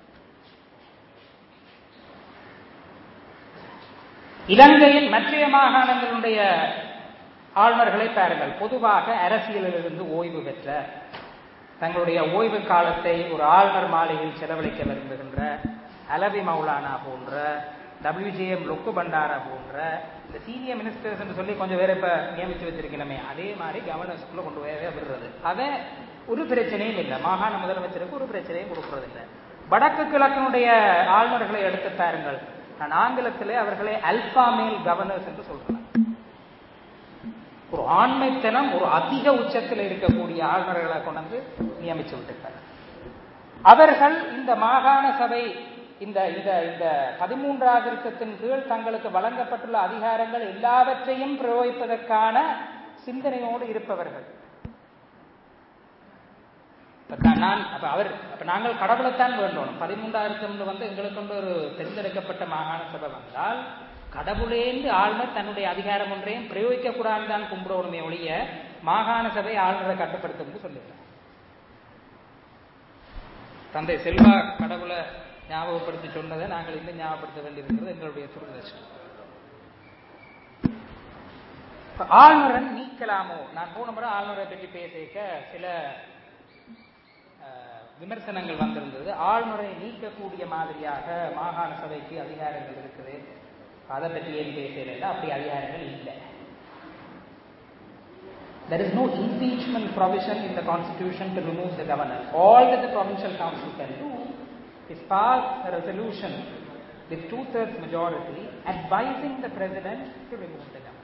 இலங்கையில் மற்றைய மாகாணங்களுடைய ஆளுநர்களை பாருங்கள் பொதுவாக அரசியலிலிருந்து ஓய்வு பெற்ற தங்களுடைய ஓய்வு காலத்தை ஒரு ஆளுநர் மாளிகையில் செலவழிக்க விரும்புகின்ற அலவி மௌலானா போன்ற டபிள்யூஜேஎம் லொக்கு பண்டாரா போன்ற இந்த சீனியர் மினிஸ்டர்ஸ் என்று சொல்லி கொஞ்சம் பேரை இப்ப நியமித்து வச்சிருக்கணுமே அதே மாதிரி கவர்னர்ஸ்குள்ள கொண்டு போய் விடுறது அவன் ஒரு பிரச்சனையும் இல்லை மாகாண முதலமைச்சருக்கு ஒரு பிரச்சனையும் கொடுக்கறது இல்லை வடக்கு கிழக்கினுடைய ஆளுநர்களை எடுத்து பாருங்கள் நான் ஆங்கிலத்திலே அவர்களை அல்பா மேல் கவர்னர்ஸ் என்று சொல்றேன் ஒரு ஆண்மைத்தனம் ஒரு அதிக உச்சத்தில் இருக்கக்கூடிய ஆளுநர்களை கொண்டு வந்து நியமிச்சு விட்டுட்டார் அவர்கள் இந்த மாகாண சபை இந்த இந்த இந்த பதிமூன்றாவது திருத்தத்தின் கீழ் தங்களுக்கு வழங்கப்பட்டுள்ள அதிகாரங்கள் எல்லாவற்றையும் பிரயோகிப்பதற்கான சிந்தனையோடு இருப்பவர்கள் இப்ப தான் நான் அப்ப அவர் அப்ப நாங்கள் கடவுளைத்தான் வேண்டணும் பதிமூன்றாயிரத்து வந்து எங்களுக்கு கொண்டு ஒரு தேர்ந்தெடுக்கப்பட்ட மாகாண சபை வந்தால் கடவுளேந்து ஆளுநர் தன்னுடைய அதிகாரம் ஒன்றையும் பிரயோகிக்க கூடாதுன்னு தான் கும்பிடணுமே ஒழிய மாகாண சபை ஆளுநரை கட்டுப்படுத்தும் சொல்லுங்க தந்தை செல்வா கடவுளை ஞாபகப்படுத்தி சொன்னதை நாங்கள் இன்னும் ஞாபகப்படுத்த வேண்டியிருக்கிறது எங்களுடைய துரதிருஷ்டம் இப்ப ஆளுநரை நீக்கலாமோ நான் போன முறை ஆளுநரை பற்றி பேசிக்க சில அஹ், விமர்சனங்கள் வந்திருந்தது ஆளுநரை நீக்கக்கூடிய மாதிரியாக மாகாண சபைக்கு அதிகாரங்கள் இருக்குது அதை பற்றி ஏன் பேசல அப்படி அதிகாரங்கள் இல்லை There is no impeachment provision in the constitution to remove the governor. All that the provincial council can do is pass a resolution with two-thirds majority advising the president to remove the governor.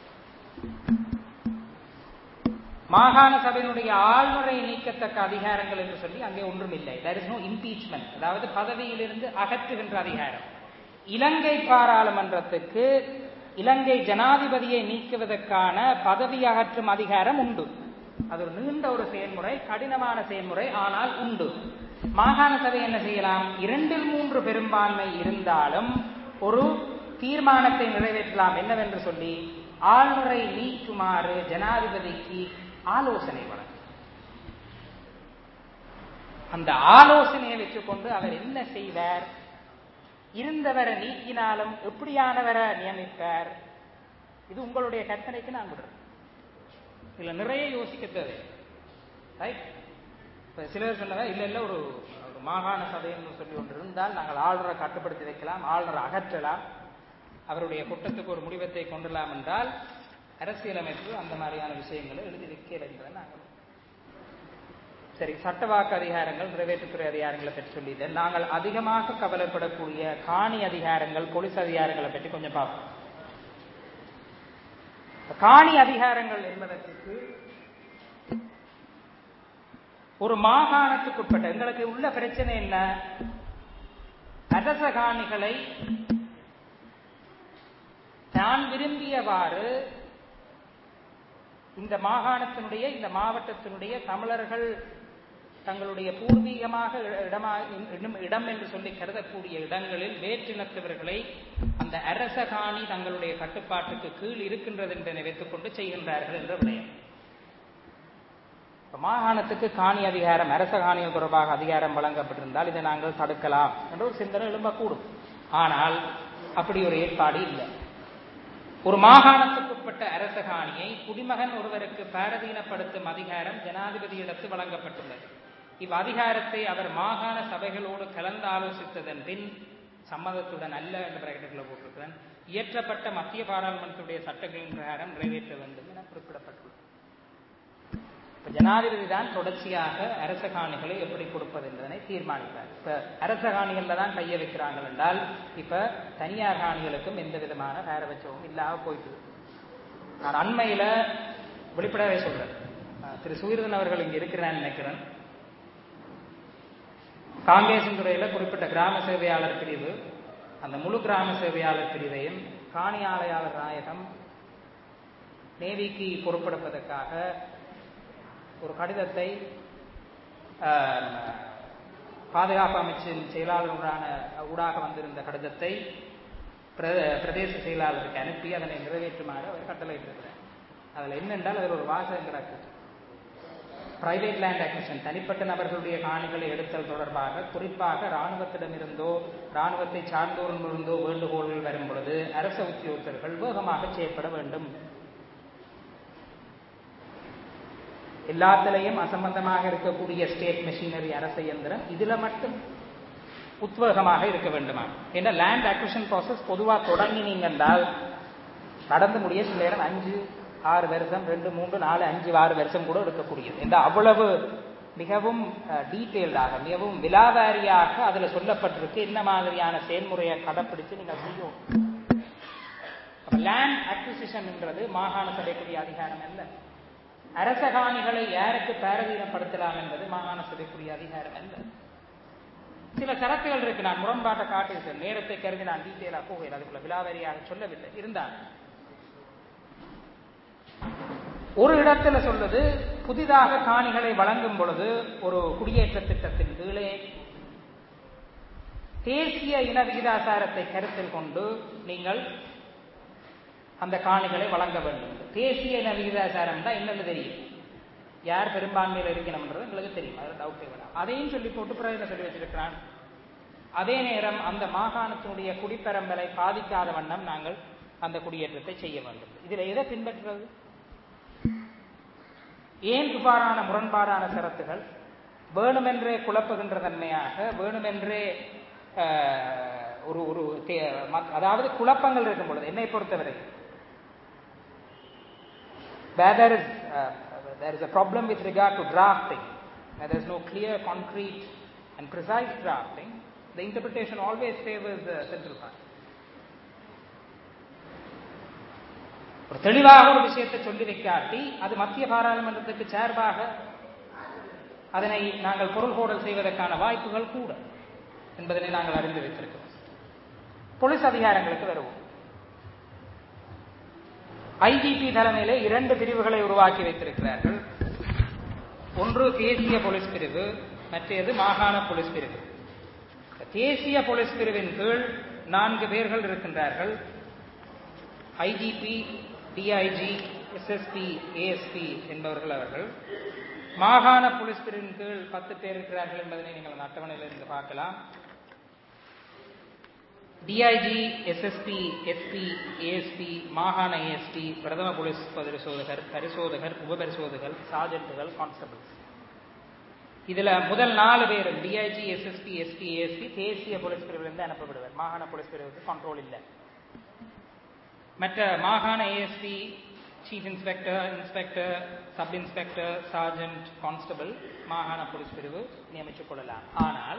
மாகாண சபையினுடைய ஆளுநரை நீக்கத்தக்க அதிகாரங்கள் என்று சொல்லி அங்கே ஒன்றும் இல்லை there is no impeachment அதாவது பதவியிலிருந்து அகற்றுகின்ற அதிகாரம் இலங்கை பாராளுமன்றத்துக்கு இலங்கை ஜனாதிபதியை நீக்குவதற்கான பதவி அகற்றும் அதிகாரம் உண்டு அது ஒரு நீண்ட ஒரு செயல்முறை கடினமான செயல்முறை ஆனால் உண்டு மாகாண சபை என்ன செய்யலாம் இரண்டில் மூன்று பெரும்பான்மை இருந்தாலும் ஒரு தீர்மானத்தை நிறைவேற்றலாம் என்னவென்று சொல்லி ஆளுநரை நீக்குமாறு ஜனாதிபதிக்கு ஆலோசனை வழங்கும் அந்த ஆலோசனையை வச்சுக்கொண்டு அவர் என்ன செய்வார் இருந்தவரை நீக்கினாலும் எப்படியானவரை நியமிப்பார் இது உங்களுடைய கற்பனைக்கு நான் விடுறேன் இதுல நிறைய யோசிக்க தேவை ரைட் இப்ப சிலர் சொன்னதா இல்ல இல்ல ஒரு ஒரு மாகாண சபைன்னு சொல்லி ஒன்று இருந்தால் நாங்கள் ஆளுநரை கட்டுப்படுத்தி வைக்கலாம் ஆளுநரை அகற்றலாம் அவருடைய குற்றத்துக்கு ஒரு முடிவத்தை கொண்டுலாம் என்றால் அரசியலமைப்பு அந்த மாதிரியான விஷயங்களை எழுதி வைக்கல என்பதை நாங்கள் சரி சட்டவாக்கு அதிகாரங்கள் நிறைவேற்றுத்துறை அதிகாரங்களை பற்றி சொல்லிட்டேன் நாங்கள் அதிகமாக கவலைப்படக்கூடிய காணி அதிகாரங்கள் போலீஸ் அதிகாரங்களை பற்றி கொஞ்சம் பார்ப்போம் காணி அதிகாரங்கள் என்பதற்கு ஒரு மாகாணத்துக்கு உட்பட்ட எங்களுக்கு உள்ள பிரச்சனை என்ன அரச காணிகளை தான் விரும்பியவாறு இந்த மாகாணத்தினுடைய இந்த மாவட்டத்தினுடைய தமிழர்கள் தங்களுடைய பூர்வீகமாக இடமா இடம் என்று சொல்லி கருதக்கூடிய இடங்களில் வேற்றினத்தவர்களை அந்த அரச காணி தங்களுடைய கட்டுப்பாட்டுக்கு கீழ் இருக்கின்றது என்பதை வைத்துக் கொண்டு செய்கின்றார்கள் என்ற விடயம் மாகாணத்துக்கு காணி அதிகாரம் அரச காணிகள் தொடர்பாக அதிகாரம் வழங்கப்பட்டிருந்தால் இதை நாங்கள் தடுக்கலாம் என்ற ஒரு சிந்தனை எழும்பக்கூடும் ஆனால் அப்படி ஒரு ஏற்பாடு இல்லை ஒரு மாகாணத்துக்குட்பட்ட அரச காணியை குடிமகன் ஒருவருக்கு பாரதீனப்படுத்தும் அதிகாரம் ஜனாதிபதியிடத்து வழங்கப்பட்டுள்ளது இவ் அதிகாரத்தை அவர் மாகாண சபைகளோடு கலந்து ஆலோசித்ததன் பின் சம்மதத்துடன் அல்ல என்ற பிரகடனத்தில் போட்டிருக்கிறேன் இயற்றப்பட்ட மத்திய பாராளுமன்றத்துடைய சட்டங்களின் பிரகாரம் நிறைவேற்ற வேண்டும் என குறிப்பிடப்பட்டுள்ளது இப்ப ஜனாதிபதி தான் தொடர்ச்சியாக அரச காணிகளை எப்படி கொடுப்பது என்பதனை தீர்மானிப்பார் இப்ப அரச காணிகள்ல தான் கைய வைக்கிறாங்க என்றால் இப்ப தனியார் காணிகளுக்கும் எந்த விதமான பாரபட்சமும் இல்லாம போயிட்டு நான் அண்மையில வெளிப்படையாவே சொல்றேன் திரு சுயர்தன் அவர்கள் இங்க இருக்கிறான்னு நினைக்கிறேன் காங்கேசன் துறையில குறிப்பிட்ட கிராம சேவையாளர் பிரிவு அந்த முழு கிராம சேவையாளர் பிரிவையும் காணி ஆலையாளர் நாயகம் நேவிக்கு பொறுப்படுப்பதற்காக ஒரு கடிதத்தை பாதுகாப்பு அமைச்சின் செயலாளருடான ஊடாக வந்திருந்த கடிதத்தை பிரதேச செயலாளருக்கு அனுப்பி அதனை நிறைவேற்றுமாறு அவர் கட்டளையிட்டிருக்கிறார் அதில் என்னென்றால் அதில் ஒரு வாசகம் கிடக்கு பிரைவேட் லேண்ட் அக்விஷன் தனிப்பட்ட நபர்களுடைய காணிகளை எடுத்தல் தொடர்பாக குறிப்பாக இராணுவத்திடமிருந்தோ இராணுவத்தை சார்ந்தோரிடமிருந்தோ வேண்டுகோள்கள் வரும் பொழுது அரச உத்தியோகத்தர்கள் வேகமாக செய்யப்பட வேண்டும் எல்லாத்திலையும் அசம்பந்தமாக இருக்கக்கூடிய ஸ்டேட் மெஷினரி அரச இயந்திரம் இதுல மட்டும் உத்வேகமாக இருக்க வேண்டுமா ஏன்னா லேண்ட் அக்விஷன் ப்ராசஸ் பொதுவாக தொடங்கினீங்க என்றால் நடந்து முடிய சில நேரம் அஞ்சு ஆறு வருஷம் ரெண்டு மூன்று நாலு அஞ்சு ஆறு வருஷம் கூட இருக்கக்கூடியது இந்த அவ்வளவு மிகவும் டீட்டெயில்டாக மிகவும் விலாவாரியாக அதுல சொல்லப்பட்டிருக்கு என்ன மாதிரியான செயல்முறையை கடைப்பிடிச்சு நீங்க செய்யும் லேண்ட் அக்விசிஷன்ன்றது மாகாண சபைக்குரிய அதிகாரம் அல்ல அரச காணிகளை யாருக்கு பேரதீனப்படுத்தலாம் என்பது மாகாண சபைக்குரிய அதிகாரம் அல்ல சில சரக்குகள் இருக்கு நான் முரண்பாட்டை காட்டியிருக்கேன் நேரத்தை கருதி நான் டீட்டெயிலா போகிறேன் அதுக்குள்ள விலாவரியாக சொல்லவில்லை இருந்தால் ஒரு இடத்துல சொல்லுது புதிதாக காணிகளை வழங்கும் பொழுது ஒரு குடியேற்ற திட்டத்தின் கீழே தேசிய இன விகிதாசாரத்தை கருத்தில் கொண்டு நீங்கள் அந்த காணிகளை வழங்க வேண்டும் தேசிய இன விகிதாசாரம் தான் என்னன்னு தெரியும் யார் பெரும்பான்மையில் இருக்கணும்ன்றது எங்களுக்கு தெரியும் அதில் டவுட்டே வேணாம் அதையும் சொல்லி போட்டு பிரயோஜனம் சொல்லி வச்சிருக்கிறான் அதே நேரம் அந்த மாகாணத்தினுடைய குடிப்பெரம்பலை பாதிக்காத வண்ணம் நாங்கள் அந்த குடியேற்றத்தை செய்ய வேண்டும் இதுல எதை பின்பற்றுறது ஏன் இவ்வாறான முரண்பாடான சரத்துகள் வேணுமென்றே குழப்புகின்ற தன்மையாக வேணுமென்றே ஒரு ஒரு அதாவது குழப்பங்கள் இருக்கும் பொழுது என்னை பொறுத்தவரை where there is uh, there is a problem with regard to drafting where there is no clear concrete and precise drafting the interpretation always favors the central part ஒரு தெளிவாக ஒரு விஷயத்தை சொல்லி வைக்காட்டி அது மத்திய பாராளுமன்றத்துக்கு சார்பாக அதனை நாங்கள் பொருள் கோடல் செய்வதற்கான வாய்ப்புகள் கூட என்பதனை நாங்கள் அறிந்து வைத்திருக்கிறோம் போலீஸ் அதிகாரங்களுக்கு வருவோம் ஐஜிபி தலைமையிலே இரண்டு பிரிவுகளை உருவாக்கி வைத்திருக்கிறார்கள் ஒன்று தேசிய போலீஸ் பிரிவு மற்றது மாகாண போலீஸ் பிரிவு தேசிய போலீஸ் பிரிவின் கீழ் நான்கு பேர்கள் இருக்கின்றார்கள் ஐஜிபி டிஐஜி எஸ்எஸ்பி ஏஎஸ்பி என்பவர்கள் அவர்கள் மாகாண போலீஸ் பிரிவின் கீழ் பத்து பேர் இருக்கிறார்கள் என்பதனை நீங்கள் அந்த அட்டவணையில் இருந்து பார்க்கலாம் டிஐஜி எஸ்எஸ்பி எஸ்பி ஏஎஸ்பி மாகாண ஏஎஸ்பி பிரதம போலீஸ் பரிசோதகர் பரிசோதகர் உப பரிசோதகர் சார்ஜென்ட்டுகள் கான்ஸ்டபிள்ஸ் இதுல முதல் நாலு பேரும் டிஐஜி எஸ்எஸ்பி எஸ்பி ஏஎஸ்பி தேசிய போலீஸ் பிரிவிலிருந்து அனுப்பப்படுவர் மாகாண போலீஸ் பிரிவுக்கு கண்ட்ரோல் இல்லை மற்ற மாகாண ASP chief inspector inspector sub inspector sergeant constable மாகாண போலீஸ் பிரிவு நியமித்துக் கொள்ளலாம் ஆனால்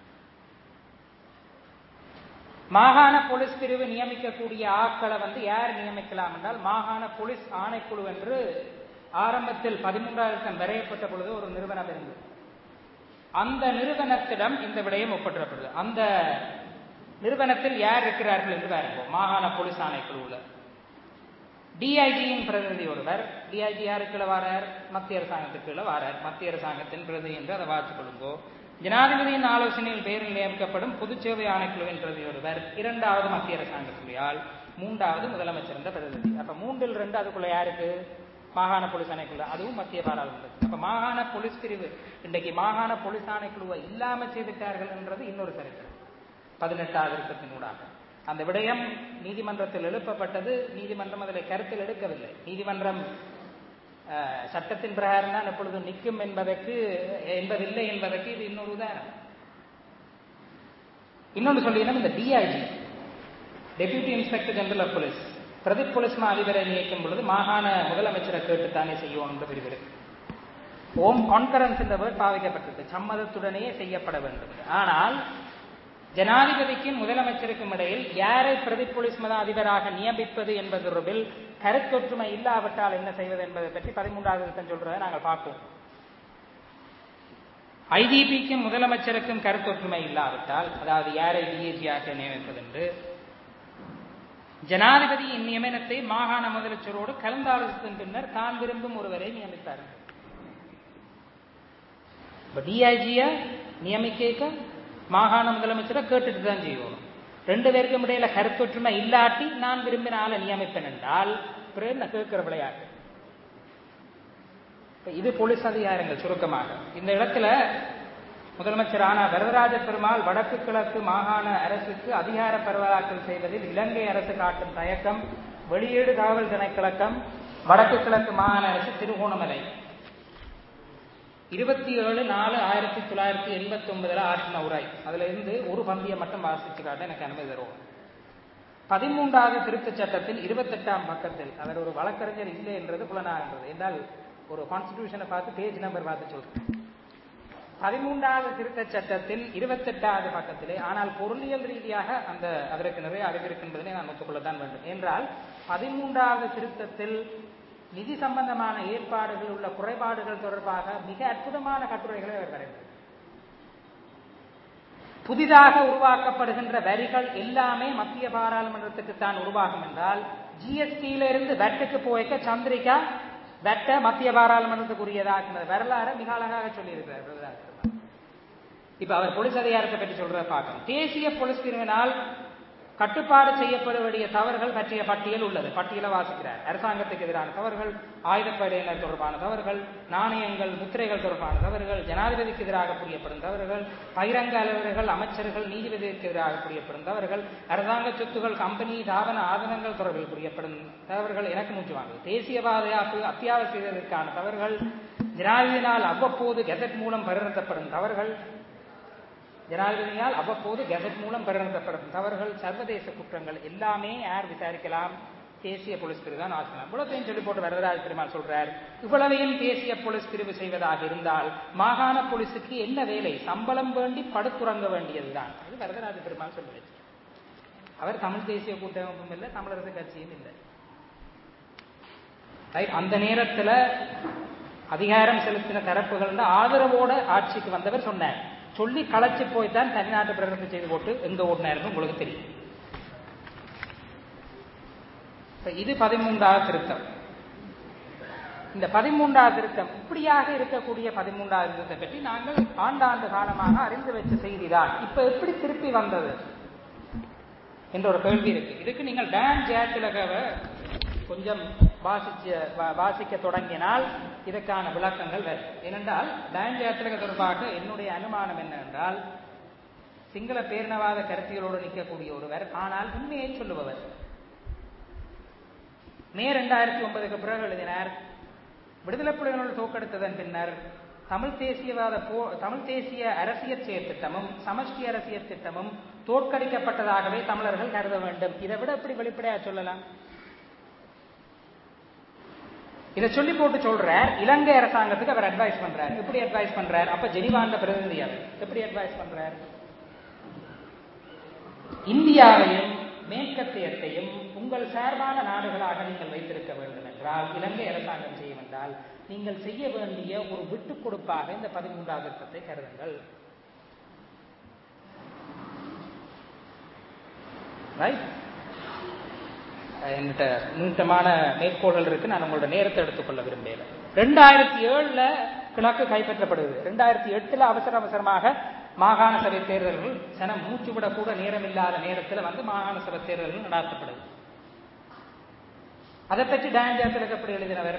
மாகாண போலீஸ் பிரிவு நியமிக்கக்கூடிய ஆட்களை வந்து யார் நியமிக்கலாம் என்றால் மாகாண போலீஸ் ஆணைக்குழு என்று ஆரம்பத்தில் பதிமூன்றாயிரத்தம் வரையப்பட்ட பொழுது ஒரு நிறுவனம் இருந்தது அந்த நிறுவனத்திடம் இந்த விடயம் ஒப்பற்றப்படுது அந்த நிறுவனத்தில் யார் இருக்கிறார்கள் என்று பாருங்க மாகாண போலீஸ் ஆணைக்குழுவில் டிஐஜியின் பிரதிநிதி ஒருவர் டிஐஜி யாருக்குள்ள வாரார் மத்திய அரசாங்கத்துக்குள்ள வாரார் மத்திய அரசாங்கத்தின் பிரதிநிதி என்று அதை வாசிக் கொள்ளுங்கோ ஜனாதிபதியின் ஆலோசனையில் பெயரில் நியமிக்கப்படும் பொதுச்சேவை ஆணைக்குழுவின் பிரதி ஒருவர் இரண்டாவது மத்திய அரசாங்கத்துறையால் மூன்றாவது முதலமைச்சர் பிரதிநிதி அப்ப மூன்றில் ரெண்டு அதுக்குள்ள யாருக்கு மாகாண போலீஸ் ஆணைக்குழு அதுவும் மத்திய பாராளுமன்றம் அப்ப மாகாண போலீஸ் பிரிவு இன்றைக்கு மாகாண போலீஸ் ஆணைக்குழுவை இல்லாம செய்துட்டார்கள் என்றது இன்னொரு சரித்திரம் பதினெட்டாவது இருக்கத்தினூடாக அந்த விடயம் நீதிமன்றத்தில் எழுப்பப்பட்டது நீதிமன்றம் அதில் கருத்தில் எடுக்கவில்லை நீதிமன்றம் சட்டத்தின் பிரகாரம் தான் எப்பொழுதும் நிற்கும் என்பதற்கு என்பதில்லை என்பதற்கு இது இன்னொரு உதாரணம் இன்னொன்று சொல்லினா இந்த DIG deputy inspector general of police பிரதி போலீஸ் மா அதிபரை நியமிக்கும் பொழுது மாகாண முதலமைச்சரை கேட்டுத்தானே செய்யணும் என்று விரிவிரு ஓம் கான்கரன்ஸ் என்ற வேர்ட் பாவிக்கப்பட்டது சம்மதத்துடனேயே செய்யப்பட வேண்டும் ஆனால் ஜனாதிபதிக்கும் முதலமைச்சருக்கும் இடையில் யாரை பிரதி போலீஸ் மத அதிபராக நியமிப்பது என்பது தொடர்பில் கருத்தொற்றுமை இல்லாவிட்டால் என்ன செய்வது என்பதை பற்றி பதிமூன்றாவது திருத்தம் சொல்றதை நாங்கள் பார்ப்போம் ஐஜிபிக்கும் முதலமைச்சருக்கும் கருத்தொற்றுமை இல்லாவிட்டால் அதாவது யாரை டிஏஜியாக நியமிப்பது என்று ஜனாதிபதி இந்நியமனத்தை மாகாண முதலமைச்சரோடு கலந்தாலோசித்தன் பின்னர் தான் விரும்பும் ஒருவரை நியமித்தார்கள் டிஐஜிய நியமிக்க மாகாண முதலமைச்சரை கேட்டுட்டு தான் செய்யணும் ரெண்டு பேருக்கும் இடையில கருத்தொற்றுமை இல்லாட்டி நான் விரும்பின ஆளை நியமிப்பேன் என்றால் பிறகு கேட்கிற விளையாட்டு இது போலீஸ் அதிகாரங்கள் சுருக்கமாக இந்த இடத்துல முதலமைச்சரான வரதராஜ பெருமாள் வடக்கு கிழக்கு மாகாண அரசுக்கு அதிகார பரவலாக்கல் செய்வதில் இலங்கை அரசு காட்டும் தயக்கம் வெளியீடு காவல் திணைக்கிழக்கம் வடக்கு கிழக்கு மாகாண அரசு திருகோணமலை இருபத்தி ஏழு நாலு ஆயிரத்தி தொள்ளாயிரத்தி எண்பத்தி ஒன்பதுல ஆற்றின உரை அதுல இருந்து ஒரு பந்தியை மட்டும் வாசிச்சு காட்ட எனக்கு அனுமதி தருவோம் பதிமூன்றாவது திருத்தச் சட்டத்தில் இருபத்தெட்டாம் பக்கத்தில் அவர் ஒரு வழக்கறிஞர் இல்லை என்றது புலனாகின்றது என்றால் ஒரு கான்ஸ்டிடியூஷனை பார்த்து பேஜ் நம்பர் பார்த்து சொல்றேன் பதிமூன்றாவது திருத்தச் சட்டத்தில் இருபத்தெட்டாவது பக்கத்திலே ஆனால் பொருளியல் ரீதியாக அந்த அதற்கு நிறைய அறிவு இருக்கின்றதை நான் ஒத்துக்கொள்ளத்தான் வேண்டும் என்றால் பதிமூன்றாவது திருத்தத்தில் நிதி சம்பந்தமான ஏற்பாடுகள் உள்ள குறைபாடுகள் தொடர்பாக மிக அற்புதமான கட்டுரைகளை அவர் வரைந்தார் புதிதாக உருவாக்கப்படுகின்ற வரிகள் எல்லாமே மத்திய பாராளுமன்றத்துக்கு தான் உருவாகும் என்றால் ஜிஎஸ்டியில இருந்து வெட்டுக்கு போய்க்க சந்திரிகா வெட்ட மத்திய பாராளுமன்றத்துக்குரியதாக வரலாறு மிக அழகாக சொல்லியிருக்கிறார் இப்ப அவர் போலீஸ் அதிகாரத்தை பற்றி சொல்றத பார்க்கணும் தேசிய போலீஸ் பிரிவினால் கட்டுப்பாடு செய்யப்பட வேண்டிய தவறுகள் பற்றிய பட்டியல் உள்ளது பட்டியலை வாசிக்கிறார் அரசாங்கத்துக்கு எதிரான தவறுகள் ஆயுதப்படையினர் தொடர்பான தவறுகள் நாணயங்கள் முத்திரைகள் தொடர்பான தவறுகள் ஜனாதிபதிக்கு எதிராக புரியப்படும் தவறுகள் பகிரங்க அலுவலர்கள் அமைச்சர்கள் நீதிபதிக்கு எதிராக புரியப்படும் தவறுகள் அரசாங்க சொத்துகள் கம்பெனி தாபன ஆதனங்கள் தொடர்பில் புரியப்படும் தவறுகள் எனக்கு மூச்சு வாங்குது தேசிய பாதுகாப்பு அத்தியாவசியத்திற்கான தவறுகள் ஜனாதிபதியினால் அவ்வப்போது கெசட் மூலம் பரிணத்தப்படும் தவறுகள் ஜனாதிபதியால் அவ்வப்போது கெசட் மூலம் பரிணத்தப்படும் தவறுகள் சர்வதேச குற்றங்கள் எல்லாமே யார் விசாரிக்கலாம் தேசிய போலீஸ் பிரிவு தான் ஆசனம் இவ்வளவையும் சொல்லி போட்டு வரதராஜ பெருமாள் சொல்றார் இவ்வளவையும் தேசிய போலீஸ் பிரிவு செய்வதாக இருந்தால் மாகாண போலீஸுக்கு என்ன வேலை சம்பளம் வேண்டி படுத்துறங்க வேண்டியதுதான் அது வரதராஜ பெருமாள் சொல்லி அவர் தமிழ் தேசிய கூட்டமைப்பும் இல்லை தமிழரசு கட்சியும் இல்லை அந்த நேரத்துல அதிகாரம் செலுத்தின தரப்புகள் ஆதரவோட ஆட்சிக்கு வந்தவர் சொன்னார் சொல்லி களைச்சு போய்தான் தனிநாட்டு பிரகடனம் செய்து போட்டு எங்க ஓடினாருன்னு உங்களுக்கு தெரியும் இது பதிமூன்றாவது திருத்தம் இந்த பதிமூன்றாவது திருத்தம் இப்படியாக இருக்கக்கூடிய பதிமூன்றாவது திருத்தத்தை பற்றி நாங்கள் ஆண்டாண்டு காலமாக அறிந்து வச்ச செய்திதான் இப்ப எப்படி திருப்பி வந்தது என்ற ஒரு கேள்வி இருக்கு இதுக்கு நீங்கள் டான் ஜெயதிலகவை கொஞ்சம் வாசிச்ச வாசிக்க தொடங்கினால் இதற்கான விளக்கங்கள் வரும் ஏனென்றால் டான் ஜெயதிலக தொடர்பாக என்னுடைய அனுமானம் என்னவென்றால் சிங்கள பேரினவாத கருத்தியலோடு நிற்கக்கூடிய ஒருவர் ஆனால் உண்மையை சொல்லுபவர் மே ரெண்டாயிரத்தி ஒன்பதுக்கு பிறகு எழுதினார் விடுதலை புலிகளோடு தோக்கெடுத்ததன் பின்னர் தமிழ் தேசியவாத போ தமிழ் தேசிய அரசியல் செயற்திட்டமும் சமஷ்டி அரசியல் திட்டமும் தோற்கடிக்கப்பட்டதாகவே தமிழர்கள் கருத வேண்டும் இதை விட எப்படி வெளிப்படையா சொல்லலாம் இதை சொல்லி போட்டு சொல்றார் இலங்கை அரசாங்கத்துக்கு அவர் அட்வைஸ் பண்றார் எப்படி அட்வைஸ் பண்றார் அப்ப ஜெனிவாண்ட பிரதிநிதி அவர் எப்படி அட்வைஸ் பண்றார் இந்தியாவையும் மேற்கத்தியத்தையும் உங்கள் சார்பான நாடுகளாக நீங்கள் வைத்திருக்க வேண்டும் என்றால் இலங்கை அரசாங்கம் செய்யும் என்றால் நீங்கள் செய்ய வேண்டிய ஒரு விட்டுக் கொடுப்பாக இந்த பதிமூன்றாவது திட்டத்தை கருதுங்கள் ரைட் என்கிட்ட நீட்டமான மேற்கோள்கள் இருக்கு நான் உங்களோட நேரத்தை எடுத்துக்கொள்ள விரும்பல ரெண்டாயிரத்தி ஏழுல கிழக்கு கைப்பற்றப்படுது ரெண்டாயிரத்தி எட்டுல அவசர அவசரமாக மாகாண சபை தேர்தல்கள் சனம் மூச்சு விட கூட நேரம் இல்லாத நேரத்தில் வந்து மாகாண சபை தேர்தல்கள் நடாத்தப்படுது அதை பற்றி டயன்ஜாத்தில் எப்படி எழுதினவர்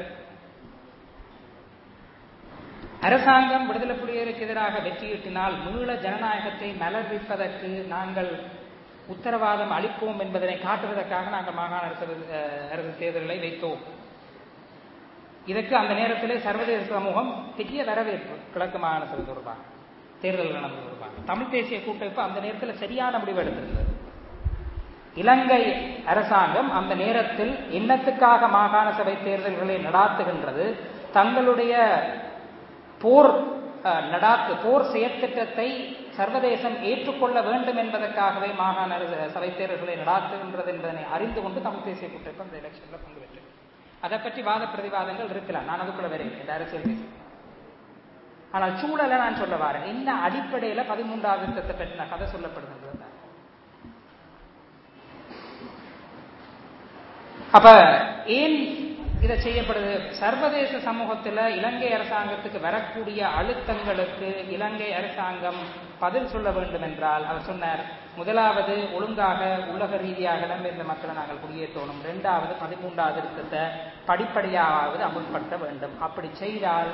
அரசாங்கம் விடுதலை புலிகளுக்கு எதிராக வெற்றியீட்டினால் மீள ஜனநாயகத்தை மலர்விப்பதற்கு நாங்கள் உத்தரவாதம் அளிப்போம் என்பதனை காட்டுவதற்காக நாங்கள் மாகாண அரசு அரசு தேர்தல்களை வைத்தோம் இதற்கு அந்த நேரத்தில் சர்வதேச சமூகம் பெரிய வரவேற்பு கிழக்கு மாகாண சபை தொடர்பாக தேர்தல் நடந்தது தொடர்பாக தமிழ் தேசிய கூட்டமைப்பு அந்த நேரத்தில் சரியான முடிவு எடுத்திருந்தது இலங்கை அரசாங்கம் அந்த நேரத்தில் என்னத்துக்காக மாகாண சபை தேர்தல்களை நடாத்துகின்றது தங்களுடைய போர் நடாத்து போர் செயற்திட்டத்தை சர்வதேசம் ஏற்றுக்கொள்ள வேண்டும் என்பதற்காகவே மாகாண சபை தேர்தல்களை நடாத்துகின்றது என்பதனை அறிந்து கொண்டு தமிழ் தேசிய கூட்டமைப்பு அந்த எலெக்ஷன்ல பங்கு பெற்றது அதை பற்றி வாத பிரதிவாதங்கள் இருக்கலாம் நான் அதுக்குள்ள வரேன் இந்த அரசியல் பேசி ஆனால் சூழலை நான் சொல்ல வரேன் என்ன அடிப்படையில பதிமூன்றாவது திட்டத்தை பற்றின கதை சொல்லப்படுகின்றது அப்ப ஏன் இதை செய்யப்படுது சர்வதேச சமூகத்தில் இலங்கை அரசாங்கத்துக்கு வரக்கூடிய அழுத்தங்களுக்கு இலங்கை அரசாங்கம் பதில் சொல்ல வேண்டும் என்றால் அவர் சொன்னார் முதலாவது ஒழுங்காக உலக ரீதியாக இடம்பெயர்ந்த மக்களை நாங்கள் குடியேற்றணும் இரண்டாவது பதிமூன்றாவது திருத்தத்தை படிப்படியாவது அமுல்படுத்த வேண்டும் அப்படி செய்தால்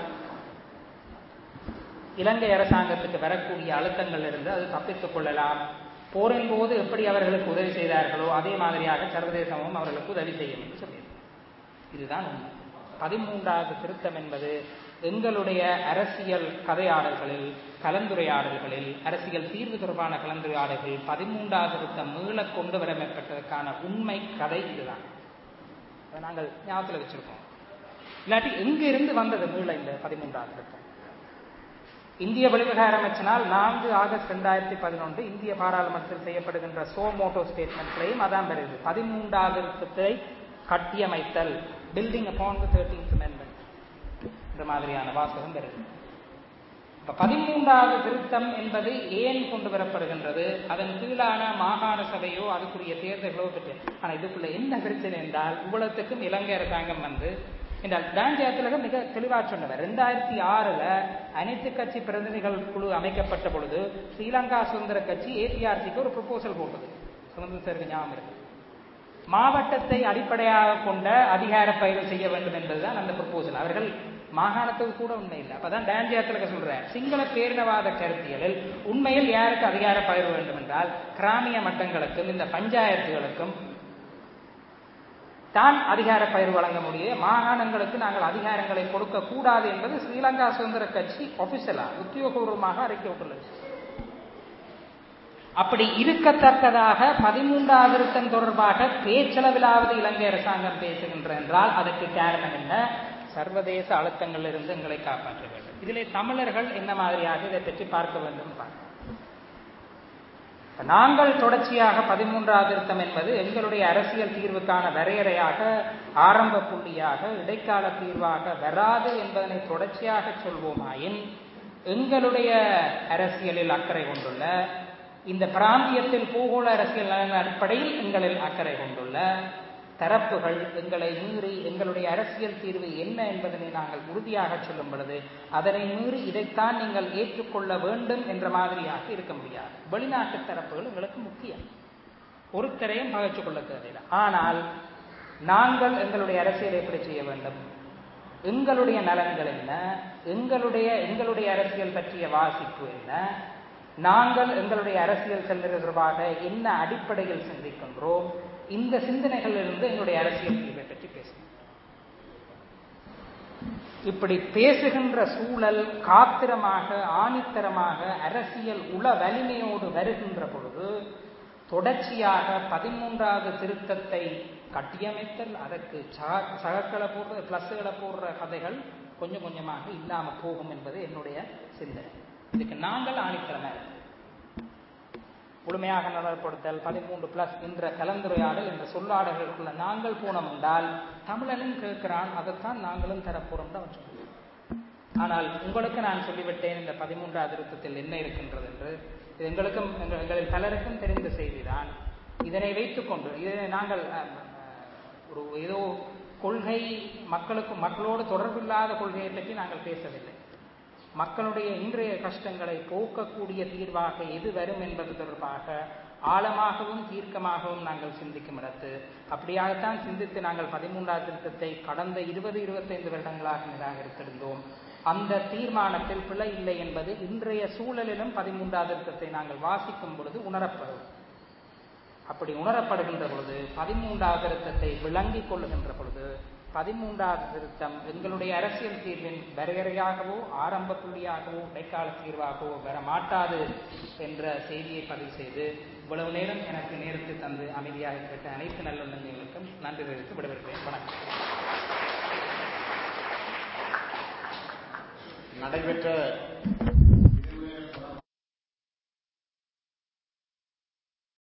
இலங்கை அரசாங்கத்துக்கு வரக்கூடிய அழுத்தங்கள் இருந்து அது தப்பித்துக் கொள்ளலாம் போரின் போது எப்படி அவர்களுக்கு உதவி செய்தார்களோ அதே மாதிரியாக சர்வதேசமும் அவர்களுக்கு உதவி செய்யும் என்று சொல்லியிருக்கிறார் இதுதான் உண்மை பதிமூன்றாவது திருத்தம் என்பது எங்களுடைய அரசியல் கதையாடல்களில் கலந்துரையாடல்களில் அரசியல் தீர்வு தொடர்பான கலந்துரையாடல்களில் பதிமூன்றாவது திருத்தம் மீள கொண்டு வரப்பட்டதற்கான உண்மை கதை இதுதான் அதை நாங்கள் ஞாபகத்தில் வச்சிருக்கோம் இல்லாட்டி எங்கிருந்து வந்தது மீள இந்த பதிமூன்றாவது திருத்தம் இந்திய வெளிவிகார அமைச்சினால் நான்கு ஆகஸ்ட் ரெண்டாயிரத்தி பதினொன்று இந்திய பாராளுமன்றத்தில் செய்யப்படுகின்ற சோ மோட்டோ ஸ்டேட்மெண்ட்லையும் அதான் வருது பதிமூன்றாவது திருத்தத்தை கட்டியமைத்தல் building upon the thirteenth amendment இந்த மாதிரியான வாசகம் வருது இப்ப பதிமூன்றாவது திருத்தம் என்பது ஏன் கொண்டு வரப்படுகின்றது அதன் கீழான மாகாண சபையோ அதுக்குரிய தேர்தல்களோ பற்றி ஆனா இதுக்குள்ள என்ன பிரச்சனை என்றால் இவ்வளவுக்கும் இலங்கை அரசாங்கம் வந்து என்றால் டான்ஜாத்திலக மிக தெளிவாக சொன்னவர் ரெண்டாயிரத்தி ஆறுல அனைத்து கட்சி பிரதிநிதிகள் குழு அமைக்கப்பட்ட பொழுது ஸ்ரீலங்கா சுதந்திர கட்சி ஏபிஆர்சிக்கு ஒரு ப்ரொபோசல் போட்டது சுதந்திர ஞாபகம் இருக்கு மாவட்டத்தை அடிப்படையாக கொண்ட அதிகார பயிர் செய்ய வேண்டும் என்பதுதான் அந்த ப்ரொபோசல் அவர்கள் மாகாணத்துக்கு கூட உண்மை இல்லை அப்பதான் டான்ஜியாத்திலக சொல்றார் சிங்கள பேரினவாத கருத்தியலில் உண்மையில் யாருக்கு அதிகார பயிர் வேண்டும் என்றால் கிராமிய மட்டங்களுக்கும் இந்த பஞ்சாயத்துகளுக்கும் தான் அதிகார பயிர் வழங்க முடியும் மாகாணங்களுக்கு நாங்கள் அதிகாரங்களை கொடுக்க கூடாது என்பது ஸ்ரீலங்கா சுதந்திர கட்சி ஒபிஷியலா உத்தியோகபூர்வமாக அறிக்கை விட்டுள்ளது அப்படி இருக்கத்தக்கதாக பதிமூன்றாவது திருத்தம் தொடர்பாக பேச்சளவிலாவது இலங்கை அரசாங்கம் பேசுகின்ற என்றால் அதற்கு காரணம் என்ன சர்வதேச அழுத்தங்களில் இருந்து எங்களை காப்பாற்ற வேண்டும் இதிலே தமிழர்கள் என்ன மாதிரியாக இதை பற்றி பார்க்க வேண்டும் பார்க்க நாங்கள் தொடர்ச்சியாக பதிமூன்றாவது திருத்தம் என்பது எங்களுடைய அரசியல் தீர்வுக்கான வரையறையாக ஆரம்ப புள்ளியாக இடைக்கால தீர்வாக வராது என்பதனை தொடர்ச்சியாக சொல்வோமாயின் எங்களுடைய அரசியலில் அக்கறை கொண்டுள்ள இந்த பிராந்தியத்தில் பூகோள அரசியல் நலன் அடிப்படையில் எங்களில் அக்கறை கொண்டுள்ள தரப்புகள் எங்களை மீறி எங்களுடைய அரசியல் தீர்வு என்ன என்பதனை நாங்கள் உறுதியாக சொல்லும் பொழுது அதனை மீறி இதைத்தான் நீங்கள் ஏற்றுக்கொள்ள வேண்டும் என்ற மாதிரியாக இருக்க முடியாது வெளிநாட்டு தரப்புகள் எங்களுக்கு முக்கியம் ஒருத்தரையும் பகைச்சு கொள்ள தேவையில்லை ஆனால் நாங்கள் எங்களுடைய அரசியலை எப்படி செய்ய வேண்டும் எங்களுடைய நலன்கள் என்ன எங்களுடைய எங்களுடைய அரசியல் பற்றிய வாசிப்பு என்ன நாங்கள் எங்களுடைய அரசியல் செல்வது தொடர்பாக என்ன அடிப்படையில் சிந்திக்கின்றோம் இந்த சிந்தனைகளிலிருந்து எங்களுடைய அரசியல் தீர்வை பற்றி பேசணும் இப்படி பேசுகின்ற சூழல் காத்திரமாக ஆணித்தரமாக அரசியல் உள வலிமையோடு வருகின்ற பொழுது தொடர்ச்சியாக பதிமூன்றாவது திருத்தத்தை கட்டியமைத்தல் அதற்கு சகக்களை போடுற பிளஸ்களை போடுற கதைகள் கொஞ்சம் கொஞ்சமாக இல்லாம போகும் என்பது என்னுடைய சிந்தனை இதுக்கு நாங்கள் ஆணித்தரமாக முழுமையாக நடைப்படுத்தல் பதிமூன்று பிளஸ் என்ற கலந்துரையாடல் என்ற சொல்லாடல்களுக்குள்ள நாங்கள் போனோம் என்றால் தமிழனும் கேட்கிறான் அதைத்தான் நாங்களும் தரப்போறோம் அவன் சொல்லுவோம் ஆனால் உங்களுக்கு நான் சொல்லிவிட்டேன் இந்த பதிமூன்றாவது திருத்தத்தில் என்ன இருக்கின்றது என்று இது எங்களுக்கும் எங்களில் பலருக்கும் தெரிந்த செய்திதான் இதனை வைத்துக்கொண்டு இதனை நாங்கள் ஒரு ஏதோ கொள்கை மக்களுக்கு மக்களோடு தொடர்பில்லாத கொள்கையை பற்றி நாங்கள் பேசவில்லை மக்களுடைய இன்றைய கஷ்டங்களை போக்கக்கூடிய தீர்வாக எது வரும் என்பது தொடர்பாக ஆழமாகவும் தீர்க்கமாகவும் நாங்கள் சிந்திக்கும் இடத்து அப்படியாகத்தான் சிந்தித்து நாங்கள் பதிமூன்றாவது திருத்தத்தை கடந்த இருபது இருபத்தைந்து வருடங்களாக நிராகரித்திருந்தோம் அந்த தீர்மானத்தில் பிழை இல்லை என்பது இன்றைய சூழலிலும் பதிமூன்றாவது திருத்தத்தை நாங்கள் வாசிக்கும் பொழுது உணரப்படும் அப்படி உணரப்படுகின்ற பொழுது பதிமூன்றாவது திருத்தத்தை விளங்கிக் கொள்ளுகின்ற பொழுது பதிமூன்றாவது திருத்தம் எங்களுடைய அரசியல் தீர்வின் வரையறையாகவோ ஆரம்ப புள்ளியாகவோ இடைக்கால தீர்வாகவோ வர மாட்டாது என்ற செய்தியை பதிவு செய்து இவ்வளவு நேரம் எனக்கு நேரத்தை தந்து அமைதியாக கேட்ட அனைத்து நல்லுள்ளங்களுக்கும் நன்றி தெரிவித்து விடைபெறுகிறேன் வணக்கம் நடைபெற்ற